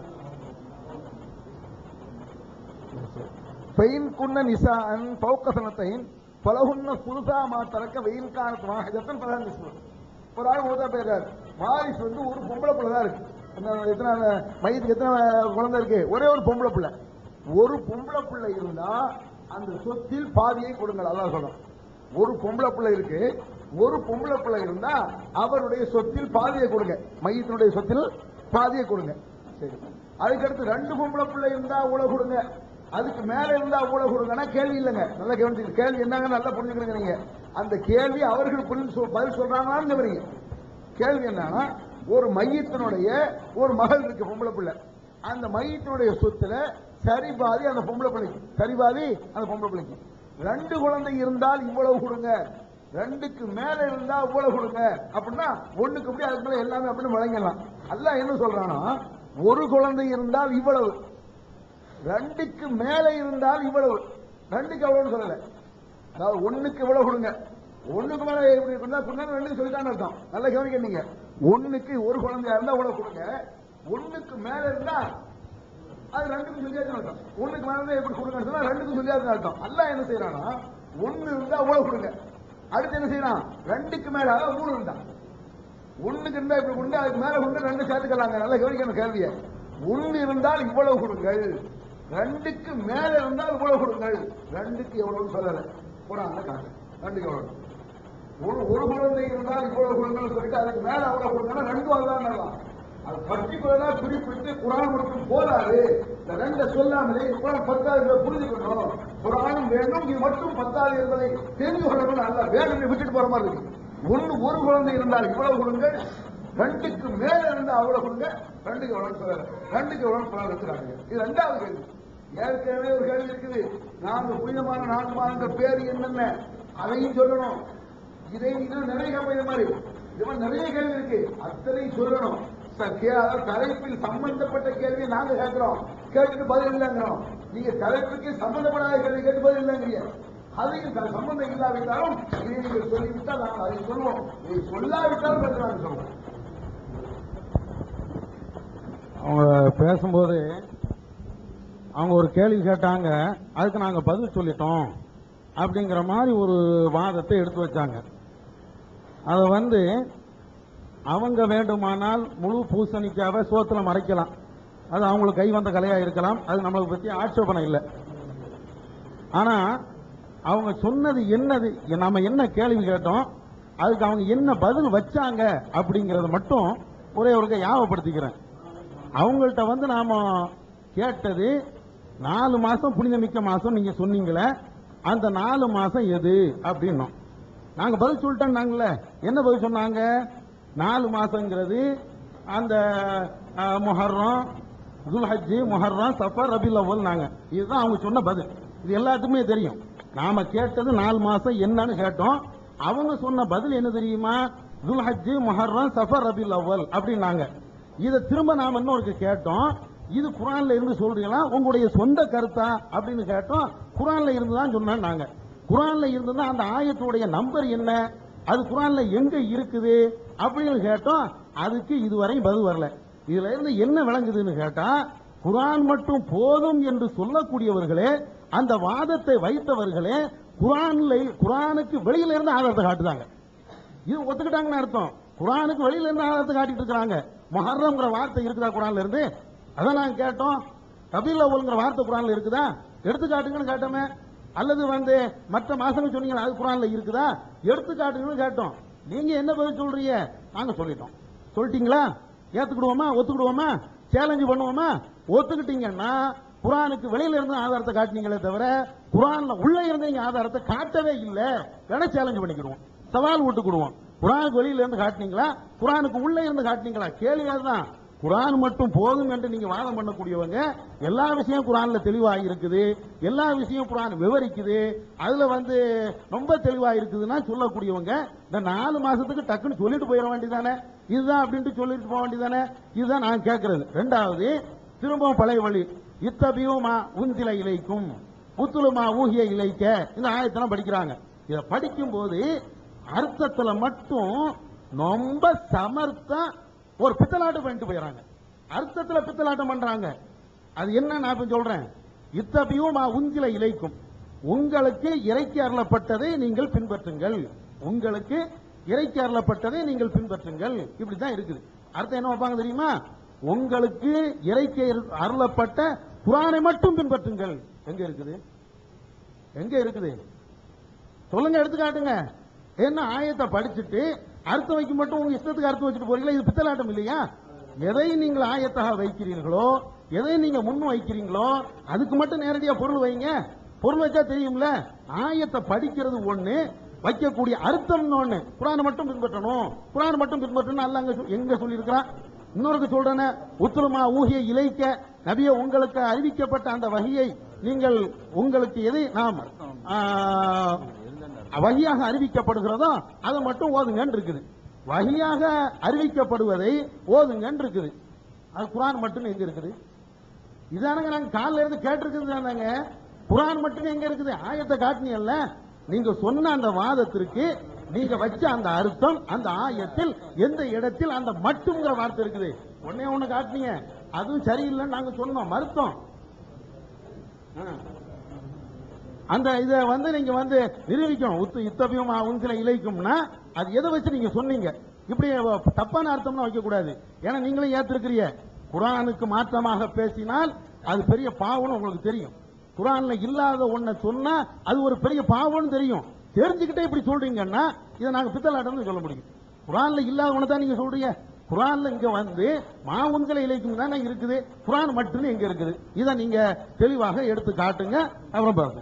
பெயின் குன்ன நிசான் பௌக்க சனத்தைன் பலகுன்ன புதுசா மா தரக்க வெயின் காலத்து வாஹிதத்தன் பலன் ஒரு ஆள் மூத்தா போயிடுறாரு வாரிசு வந்து ஒரு பொம்பளை பிள்ளை தான் இருக்கு என்ன- எத்தனை மையத்துக்கு எத்தனை குழந்தை இருக்கு ஒரே ஒரு பொம்பளை பிள்ளை ஒரு பொம்பளை பிள்ளை இருந்தா அந்த சொத்தில் பாதியை கொடுங்கள் அதான் சொல்றோம் ஒரு பொம்பளை பிள்ளை இருக்கு ஒரு பொம்பளை பிள்ளை இருந்தா அவருடைய சொத்தில் பாதியை கொடுங்க மையத்தினுடைய சொத்தில் பாதியை கொடுங்க சரி அதுக்கடுத்து ரெண்டு பொம்பளை பிள்ளை இருந்தா உழவு கொடுங்க அதுக்கு மேல இருந்தா உழவு கொடுங்கன்னா கேள்வி இல்லைங்க நல்லா கவனிச்சு கேள்வி என்னங்க நல்லா புரிஞ்சுக்கிறீங்க நீங்க அந்த கேள்வி அவர்கள் புரிஞ்சு சொல்- பதில் சொல்றாங்களான்னு கவனிங்க கேள்வி என்னன்னா ஒரு மையத்தினுடைய ஒரு மகள் இருக்கு பொம்பளை பிள்ளை அந்த மையத்தினுடைய சொத்துல சரி பாதி அந்த பொம்பளை பிள்ளைக்கு சரி பாதி அந்த பொம்பளை பிள்ளைக்கு ரெண்டு குழந்தை இருந்தால் இவ்வளவு கொடுங்க ரெண்டுக்கு மேல இருந்தா இவ்வளவு கொடுங்க அப்படின்னா ஒண்ணுக்கு அப்படி அதுக்கு மேல எல்லாமே அப்படின்னு வழங்கிடலாம் அல்ல என்ன சொல்றானா ஒரு குழந்தை இருந்தால் இவ்வளவு ரெண்டுக்கு மேல இருந்தால் இவ்வளவு ரெண்டுக்கு எவ்வளவுன்னு சொல்லல அதாவது ஒண்ணுக்கு இவ்வளவு கொடுங்க ஒண்ணுக்கு மேல இப்படி இருந்தா கொடுங்க ரெண்டுக்கு சொல்லிட்டான்னு அர்த்தம் நல்லா கவனிக்க நீங்க ஒண்ணுக்கு ஒரு குழந்தையா இருந்தா இவ்வளவு கொடுங்க ஒண்ணுக்கு மேல இருந்தா அது ரெண்டுக்கும் சொல்லியாச்சுன்னு அர்த்தம் ஒண்ணுக்கு மேல இருந்தா எப்படி கொடுங்கன்னு சொன்னா ரெண்டுக்கும் சொல்லியாச்சுன்னு அர்த்தம் அல்ல என்ன செய்யறானா ஒண்ணு இருந்தா இவ்வளவு கொடுங்க அடுத்து என்ன செய்யறான் ரெண்டுக்கு மேல அதாவது மூணு இருந்தா ஒண்ணுக்கு இருந்தா இப்படி கொடுங்க அதுக்கு மேல கொடுங்க ரெண்டு சேர்த்துக்கலாங்க நல்லா கவனிக்கணும் கேள்வியை ஒண்ணு இருந்தால் இவ்வளவு கொடுங்கள் ரெண்டுக்கு மேல இருந்தால் இவ்வளவு கொடுங்கள் ரெண்டுக்கு எவ்வளவு சொல்லல போறாங்க காட்டு ரெண்டுக்கு எவ்வளவு ஒரு ஒரு குழந்தை இருந்தால் இவ்வளவு கொடுங்கன்னு சொல்லிட்டு அதுக்கு மேல அவ்வளவு கொடுங்கன்னா ரெண்டும் அதுதான் அது பர்டிகுலரா குறிப்பிட்டு குரான் மட்டும் போதாது இந்த ரெண்ட சொல்லாமலே குரான் பத்தாது என்பதை புரிஞ்சுக்கணும் குரானும் வேண்டும் இது மட்டும் பத்தாது என்பதை தெரிந்து கொள்ளணும் அல்ல வேணும்னு விட்டுட்டு போற மாதிரி இருக்கு ஒண்ணு ஒரு குழந்தை இருந்தால் இவ்வளவு கொடுங்க ரெண்டுக்கு மேல இருந்தா அவ்வளவு கொடுங்க ரெண்டுக்கு எவ்வளவு சொல்லல ரெண்டுக்கு எவ்வளவு குரான் இருக்கிறாங்க இது ரெண்டாவது கேள்வி ஏற்கனவே ஒரு கேள்வி இருக்குது நான்கு புனிதமான நான்கு மாதங்கள் பேர் என்னென்ன அதையும் சொல்லணும் இதை இன்னும் நிறைய கேள்வி இந்த மாதிரி இது மாதிரி நிறைய கேள்வி இருக்கு அத்தனை சொல்லணும் ச- கே- அதாவது தலைப்பில் சம்பந்தப்பட்ட கேள்வியை நாங்க கேட்கிறோம் கேட்டுட்டு பதில் இல்லைங்கிறோம் நீங்க தலைப்புக்கு சம்பந்தப்படாத கேள்வி கேட்டு பதில் இல்லைங்கிறீங்க அதையும் த- சம்பந்தம் இல்லாவிட்டாலும் இதை நீங்கள் சொல்லிவிட்டால் நாங்கள் அதை சொல்லுவோம் இதை சொல்லாவிட்டாலும் பதில் நாங்கள் சொல்லுவோம் அவங்க பேசும்போது அவங்க ஒரு கேள்வி கேட்டாங்க அதுக்கு நாங்க பதில் சொல்லிட்டோம் அப்படிங்கிற மாதிரி ஒரு வாதத்தை எடுத்து வச்சாங்க அதை வந்து அவங்க வேண்டுமானால் முழு பூசணிக்காவை சோத்துல மறைக்கலாம் அது அவங்களுக்கு கை வந்த கலையா இருக்கலாம் அது நம்மளுக்கு பத்தி ஆட்சேபனை இல்லை ஆனா அவங்க சொன்னது என்னது நம்ம என்ன கேள்வி கேட்டோம் அதுக்கு அவங்க என்ன பதில் வச்சாங்க அப்படிங்கறத மட்டும் ஒரே ஒரு ஞாபகப்படுத்திக்கிறேன் அவங்கள்ட்ட வந்து நாம கேட்டது நாலு மாசம் புனிதமிக்க மாசம் நீங்க சொன்னீங்களே அந்த நாலு மாசம் எது அப்படின்னோம் நாங்க பதில் சொல்லிட்டோம்னாங்கல்ல என்ன பதில் சொன்னாங்க நாலு மாசங்கிறது அந்த அஹ், முஹர்ரம் துல்ஹஜ்ஜி முஹர்ரம் சஃபர் ரபில் அவ்வல் நாங்க இதுதான் அவங்க சொன்ன பதில் இது எல்லாத்துக்குமே தெரியும் நாம கேட்டது நாலு மாசம் என்னன்னு கேட்டோம் அவங்க சொன்ன பதில் என்ன தெரியுமா துல்ஹஜ்ஜி முஹர்ரம் சஃபர் ரபில் அவ்வல் அப்படின்னாங்க இதை திரும்ப நாம இன்னொருக்கு கேட்டோம் இது குரான்ல இருந்து சொல்றீங்களா உங்களுடைய சொந்த கருத்தா அப்படின்னு கேட்டோம் குரான்ல இருந்து தான் சொன்னோம் நாங்க குரான்ல இருந்து அந்த ஆயத்துடைய நம்பர் என்ன அது குரான்ல எங்க இருக்குது அப்படின்னு கேட்டோம் அதுக்கு இதுவரை பதில் வரல இதுல இருந்து என்ன விளங்குதுன்னு கேட்டா குரான் மட்டும் போதும் என்று சொல்லக்கூடியவர்களே அந்த வாதத்தை வைத்தவர்களே குரான்ல குரானுக்கு வெளியில இருந்து ஆதாரத்தை காட்டுதாங்க இது ஒத்துக்கிட்டாங்கன்னு அர்த்தம் குரானுக்கு வெளியில இருந்து ஆதாரத்தை காட்டிட்டு இருக்காங்க மொஹர்ரம்ங்கிற வார்த்தை இருக்குதா குரான்ல இருந்து அதான் நாங்க கேட்டோம் ரபீல் அவ்வல்ங்கிற வார்த்தை குரான்ல இருக்குதா எடுத்து காட்டுங்கன்னு கேட்டோமே அல்லது வந்து மற்ற மாசங்கள் சொன்னீங்க அது குரான்ல இருக்குதா எடுத்து காட்டுங்கன்னு கேட்டோம் நீங்க என்ன பதில் சொல்றீங்க நாங்க சொல்லிட்டோம் சொல்லிட்டீங்களா ஏத்துக்கிடுவோமா ஒத்துக்கிடுவோமா சேலஞ்சு பண்ணுவோமா ஒத்துக்கிட்டீங்கன்னா குரானுக்கு வெளியில இருந்து ஆதாரத்தை காட்டினீங்களே தவிர குரான்ல உள்ள இருந்து நீங்க ஆதாரத்தை காட்டவே இல்ல வேணா சேலஞ்சு பண்ணிக்கிடுவோம் சவால் விட்டுக்கிடுவோம் குரானுக்கு வெளியில இருந்து காட்டினீங்களா குரானுக்கு உள்ள இருந்து காட்டினீங்களா கேள்வி அதுதான் குரான் மட்டும் போதும் என்று நீங்க வாதம் பண்ணக்கூடியவங்க எல்லா விஷயம் குரான்ல தெளிவாக இருக்குது எல்லா விஷயம் குரான் விவரிக்குது அதுல வந்து ரொம்ப தெளிவா இருக்குதுன்னா சொல்லக்கூடியவங்க இந்த நாலு மாசத்துக்கு டக்குன்னு சொல்லிட்டு போயிட வேண்டியதானே இதுதான் அப்படின்ட்டு சொல்லிட்டு போக வேண்டியதானே இதுதான் நான் கேட்கறது ரெண்டாவது திரும்பவும் பழைய வழி இத்தபியுமா உந்தில இலைக்கும் புத்துலுமா ஊகிய இலைக்க இந்த ஆயத்தெல்லாம் படிக்கிறாங்க இதை படிக்கும்போது அர்த்தத்துல மட்டும் ரொம்ப சமர்த்தா ஒரு பித்தலாட்டம் பண்ணிட்டு போயிடறாங்க அர்த்தத்துல பித்தலாட்டம் பண்றாங்க அது என்ன நான் இப்ப சொல்றேன் இத்தபியும் உந்தில இலைக்கும் உங்களுக்கு இறைக்கு அருளப்பட்டதை நீங்கள் பின்பற்றுங்கள் உங்களுக்கு இறைக்கு அருளப்பட்டதை நீங்கள் பின்பற்றுங்கள் இப்படிதான் இருக்குது அர்த்தம் என்ன வைப்பாங்க தெரியுமா உங்களுக்கு இறைக்கு அருளப்பட்ட குரானை மட்டும் பின்பற்றுங்கள் எங்க இருக்குது எங்க இருக்குது சொல்லுங்க எடுத்து காட்டுங்க என்ன ஆயத்தை படிச்சுட்டு அர்த்தம் வைக்க மட்டும் உங்க இஷ்டத்துக்கு அர்த்தம் வச்சுட்டு போறீங்களா இது பித்தலாட்டம் இல்லையா எதை நீங்கள் ஆயத்தாக வைக்கிறீர்களோ எதை நீங்க முன் வைக்கிறீங்களோ அதுக்கு மட்டும் நேரடியா பொருள் வைங்க பொருள் வச்சா தெரியும்ல ஆயத்தை படிக்கிறது ஒண்ணு வைக்கக்கூடிய அர்த்தம் ஒண்ணு குரானை மட்டும் பின்பற்றணும் குரானை மட்டும் பின்பற்றணும் அல்ல அங்க சொ- எங்க சொல்லியிருக்கிறான் இன்னொருக்கு சொல்றேன் உத்துலமா ஊகிய இலைக்க நபிய உங்களுக்கு அறிவிக்கப்பட்ட அந்த வகையை நீங்கள் உங்களுக்கு எதை நாம் ஆ, வகையாக அறிவிக்கப்படுகிறதோ அதை மட்டும் ஓதுங்கன்னு இருக்குது வகையாக அறிவிக்கப்படுவதை ஓதுங்கன்னு இருக்குது அது குரான் மட்டும் எங்க இருக்குது இதானுங்க நாங்க காலைல இருந்து கேட்டிருக்கிறது தானங்க குரான் மட்டும் எங்க இருக்குது ஆயத்தை காட்டினீங்கல்ல நீங்க சொன்ன அந்த வாதத்திற்கு நீங்க வச்ச அந்த அர்த்தம் அந்த ஆயத்தில் எந்த இடத்தில் அந்த மட்டும்ங்கிற வார்த்தை இருக்குது ஒன்னே ஒண்ணு காட்டினீங்க அதுவும் சரியில்லைன்னு நாங்க சொன்னோம் மறுத்தோம் ஆ. அந்த இதை வந்து நீங்க வந்து நிரூபிக்கணும் உத்து இத்தபியமா உன்சில இலைக்கும்னா அது எதை வச்சு நீங்க சொன்னீங்க இப்படி தப்பான அர்த்தம்னா வைக்க கூடாது ஏன்னா நீங்களும் ஏத்திருக்கிறீங்க குரானுக்கு மாற்றமாக பேசினால் அது பெரிய பாவம்னு உங்களுக்கு தெரியும் குரான்ல இல்லாத ஒன்ன சொன்னா அது ஒரு பெரிய பாவம்னு தெரியும் தெரிஞ்சுக்கிட்டே இப்படி சொல்றீங்கன்னா இதை நாங்க பித்தலாட்டம்னு சொல்ல முடியும் குரான்ல இல்லாத ஒண்ணு தான் நீங்க சொல்றீங்க குரான்ல இங்க வந்து மா உன்சில இலைக்கும் தானே இருக்குது குரான் மட்டும் எங்க இருக்குது இதை நீங்க தெளிவாக எடுத்து காட்டுங்க அப்புறம் பாருங்க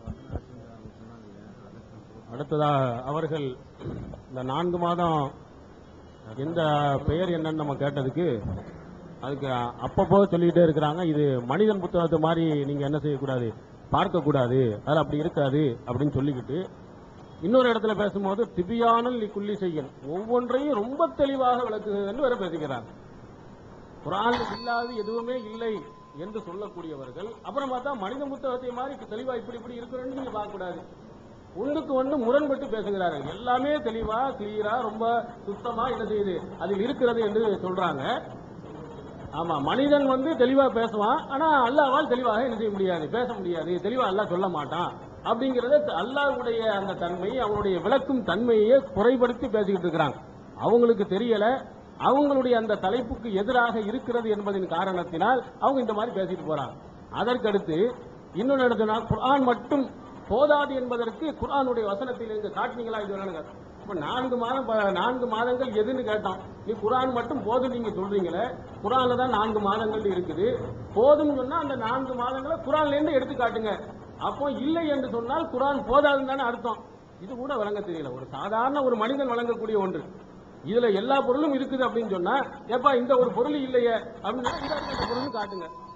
அடுத்ததா அவர்கள் இந்த நான்கு மாதம் எந்த பெயர் என்னன்னு நம்ம கேட்டதுக்கு அதுக்கு அப்பப்போ சொல்லிக்கிட்டே இருக்கிறாங்க இது மனிதன் புத்தகத்தை மாதிரி நீங்க என்ன செய்யக்கூடாது பார்க்க கூடாது அது அப்படி இருக்காது அப்படின்னு சொல்லிக்கிட்டு இன்னொரு இடத்துல பேசும்போது திபியானல் குள்ளி செய்யன் ஒவ்வொன்றையும் ரொம்ப தெளிவாக விளக்குகிறதுன்னு வேற பேசுகிறாங்க குரான் இல்லாது எதுவுமே இல்லை என்று சொல்லக்கூடியவர்கள் அப்புறம் பார்த்தா மனித புத்தகத்தை மாதிரி தெளிவா இப்படி இப்படி இருக்கிறேன்னு நீங்க பார்க்க கூடாது ஒண்ணுக்கு ஒண்ணு முரண்பட்டு பேசுகிறார்கள் எல்லாமே தெளிவா கிளியரா ரொம்ப சுத்தமா என்ன செய்யுது அதில் இருக்கிறது என்று சொல்றாங்க ஆமா மனிதன் வந்து தெளிவா பேசுவான் ஆனா அல்லாவால் தெளிவாக என்ன செய்ய முடியாது பேச முடியாது தெளிவா அல்லாஹ் சொல்ல மாட்டான் அப்படிங்கறத அல்லாஹ்வுடைய அந்த தன்மை அவனுடைய விளக்கும் தன்மையை குறைபடுத்தி பேசிக்கிட்டு இருக்கிறாங்க அவங்களுக்கு தெரியல அவங்களுடைய அந்த தலைப்புக்கு எதிராக இருக்கிறது என்பதின் காரணத்தினால் அவங்க இந்த மாதிரி பேசிட்டு போறாங்க அதற்கடுத்து இன்னொன்று எடுத்தனா குர்ஆன் மட்டும் போதாது என்பதற்கு குர்ஆனுடைய வசனத்தில் இருந்து காட்டினீங்களா இது வேணுங்க இப்ப நான்கு மாதம் ப- நான்கு மாதங்கள் எதுன்னு கேட்டோம் நீ குர்ஆன் மட்டும் போதும் நீங்க சொல்றீங்களே குர்ஆன்ல தான் நான்கு மாதங்கள் இருக்குது போதும்னு சொன்னா அந்த நான்கு மாதங்களை குர்ஆன்ல இருந்து எடுத்து காட்டுங்க அப்போ இல்லை என்று சொன்னால் குர்ஆன் போதாதுன்னு தானே அர்த்தம் இது கூட வழங்க தெரியல ஒரு சாதாரண ஒரு மனிதன் வழங்கக்கூடிய ஒன்று இதுல எல்லா பொருளும் இருக்குது அப்படின்னு சொன்னா ஏப்பா இந்த ஒரு பொருள் இல்லையே அப்படின்னா இந்த இடத்துல இந்த பொருள் காட்டுங்க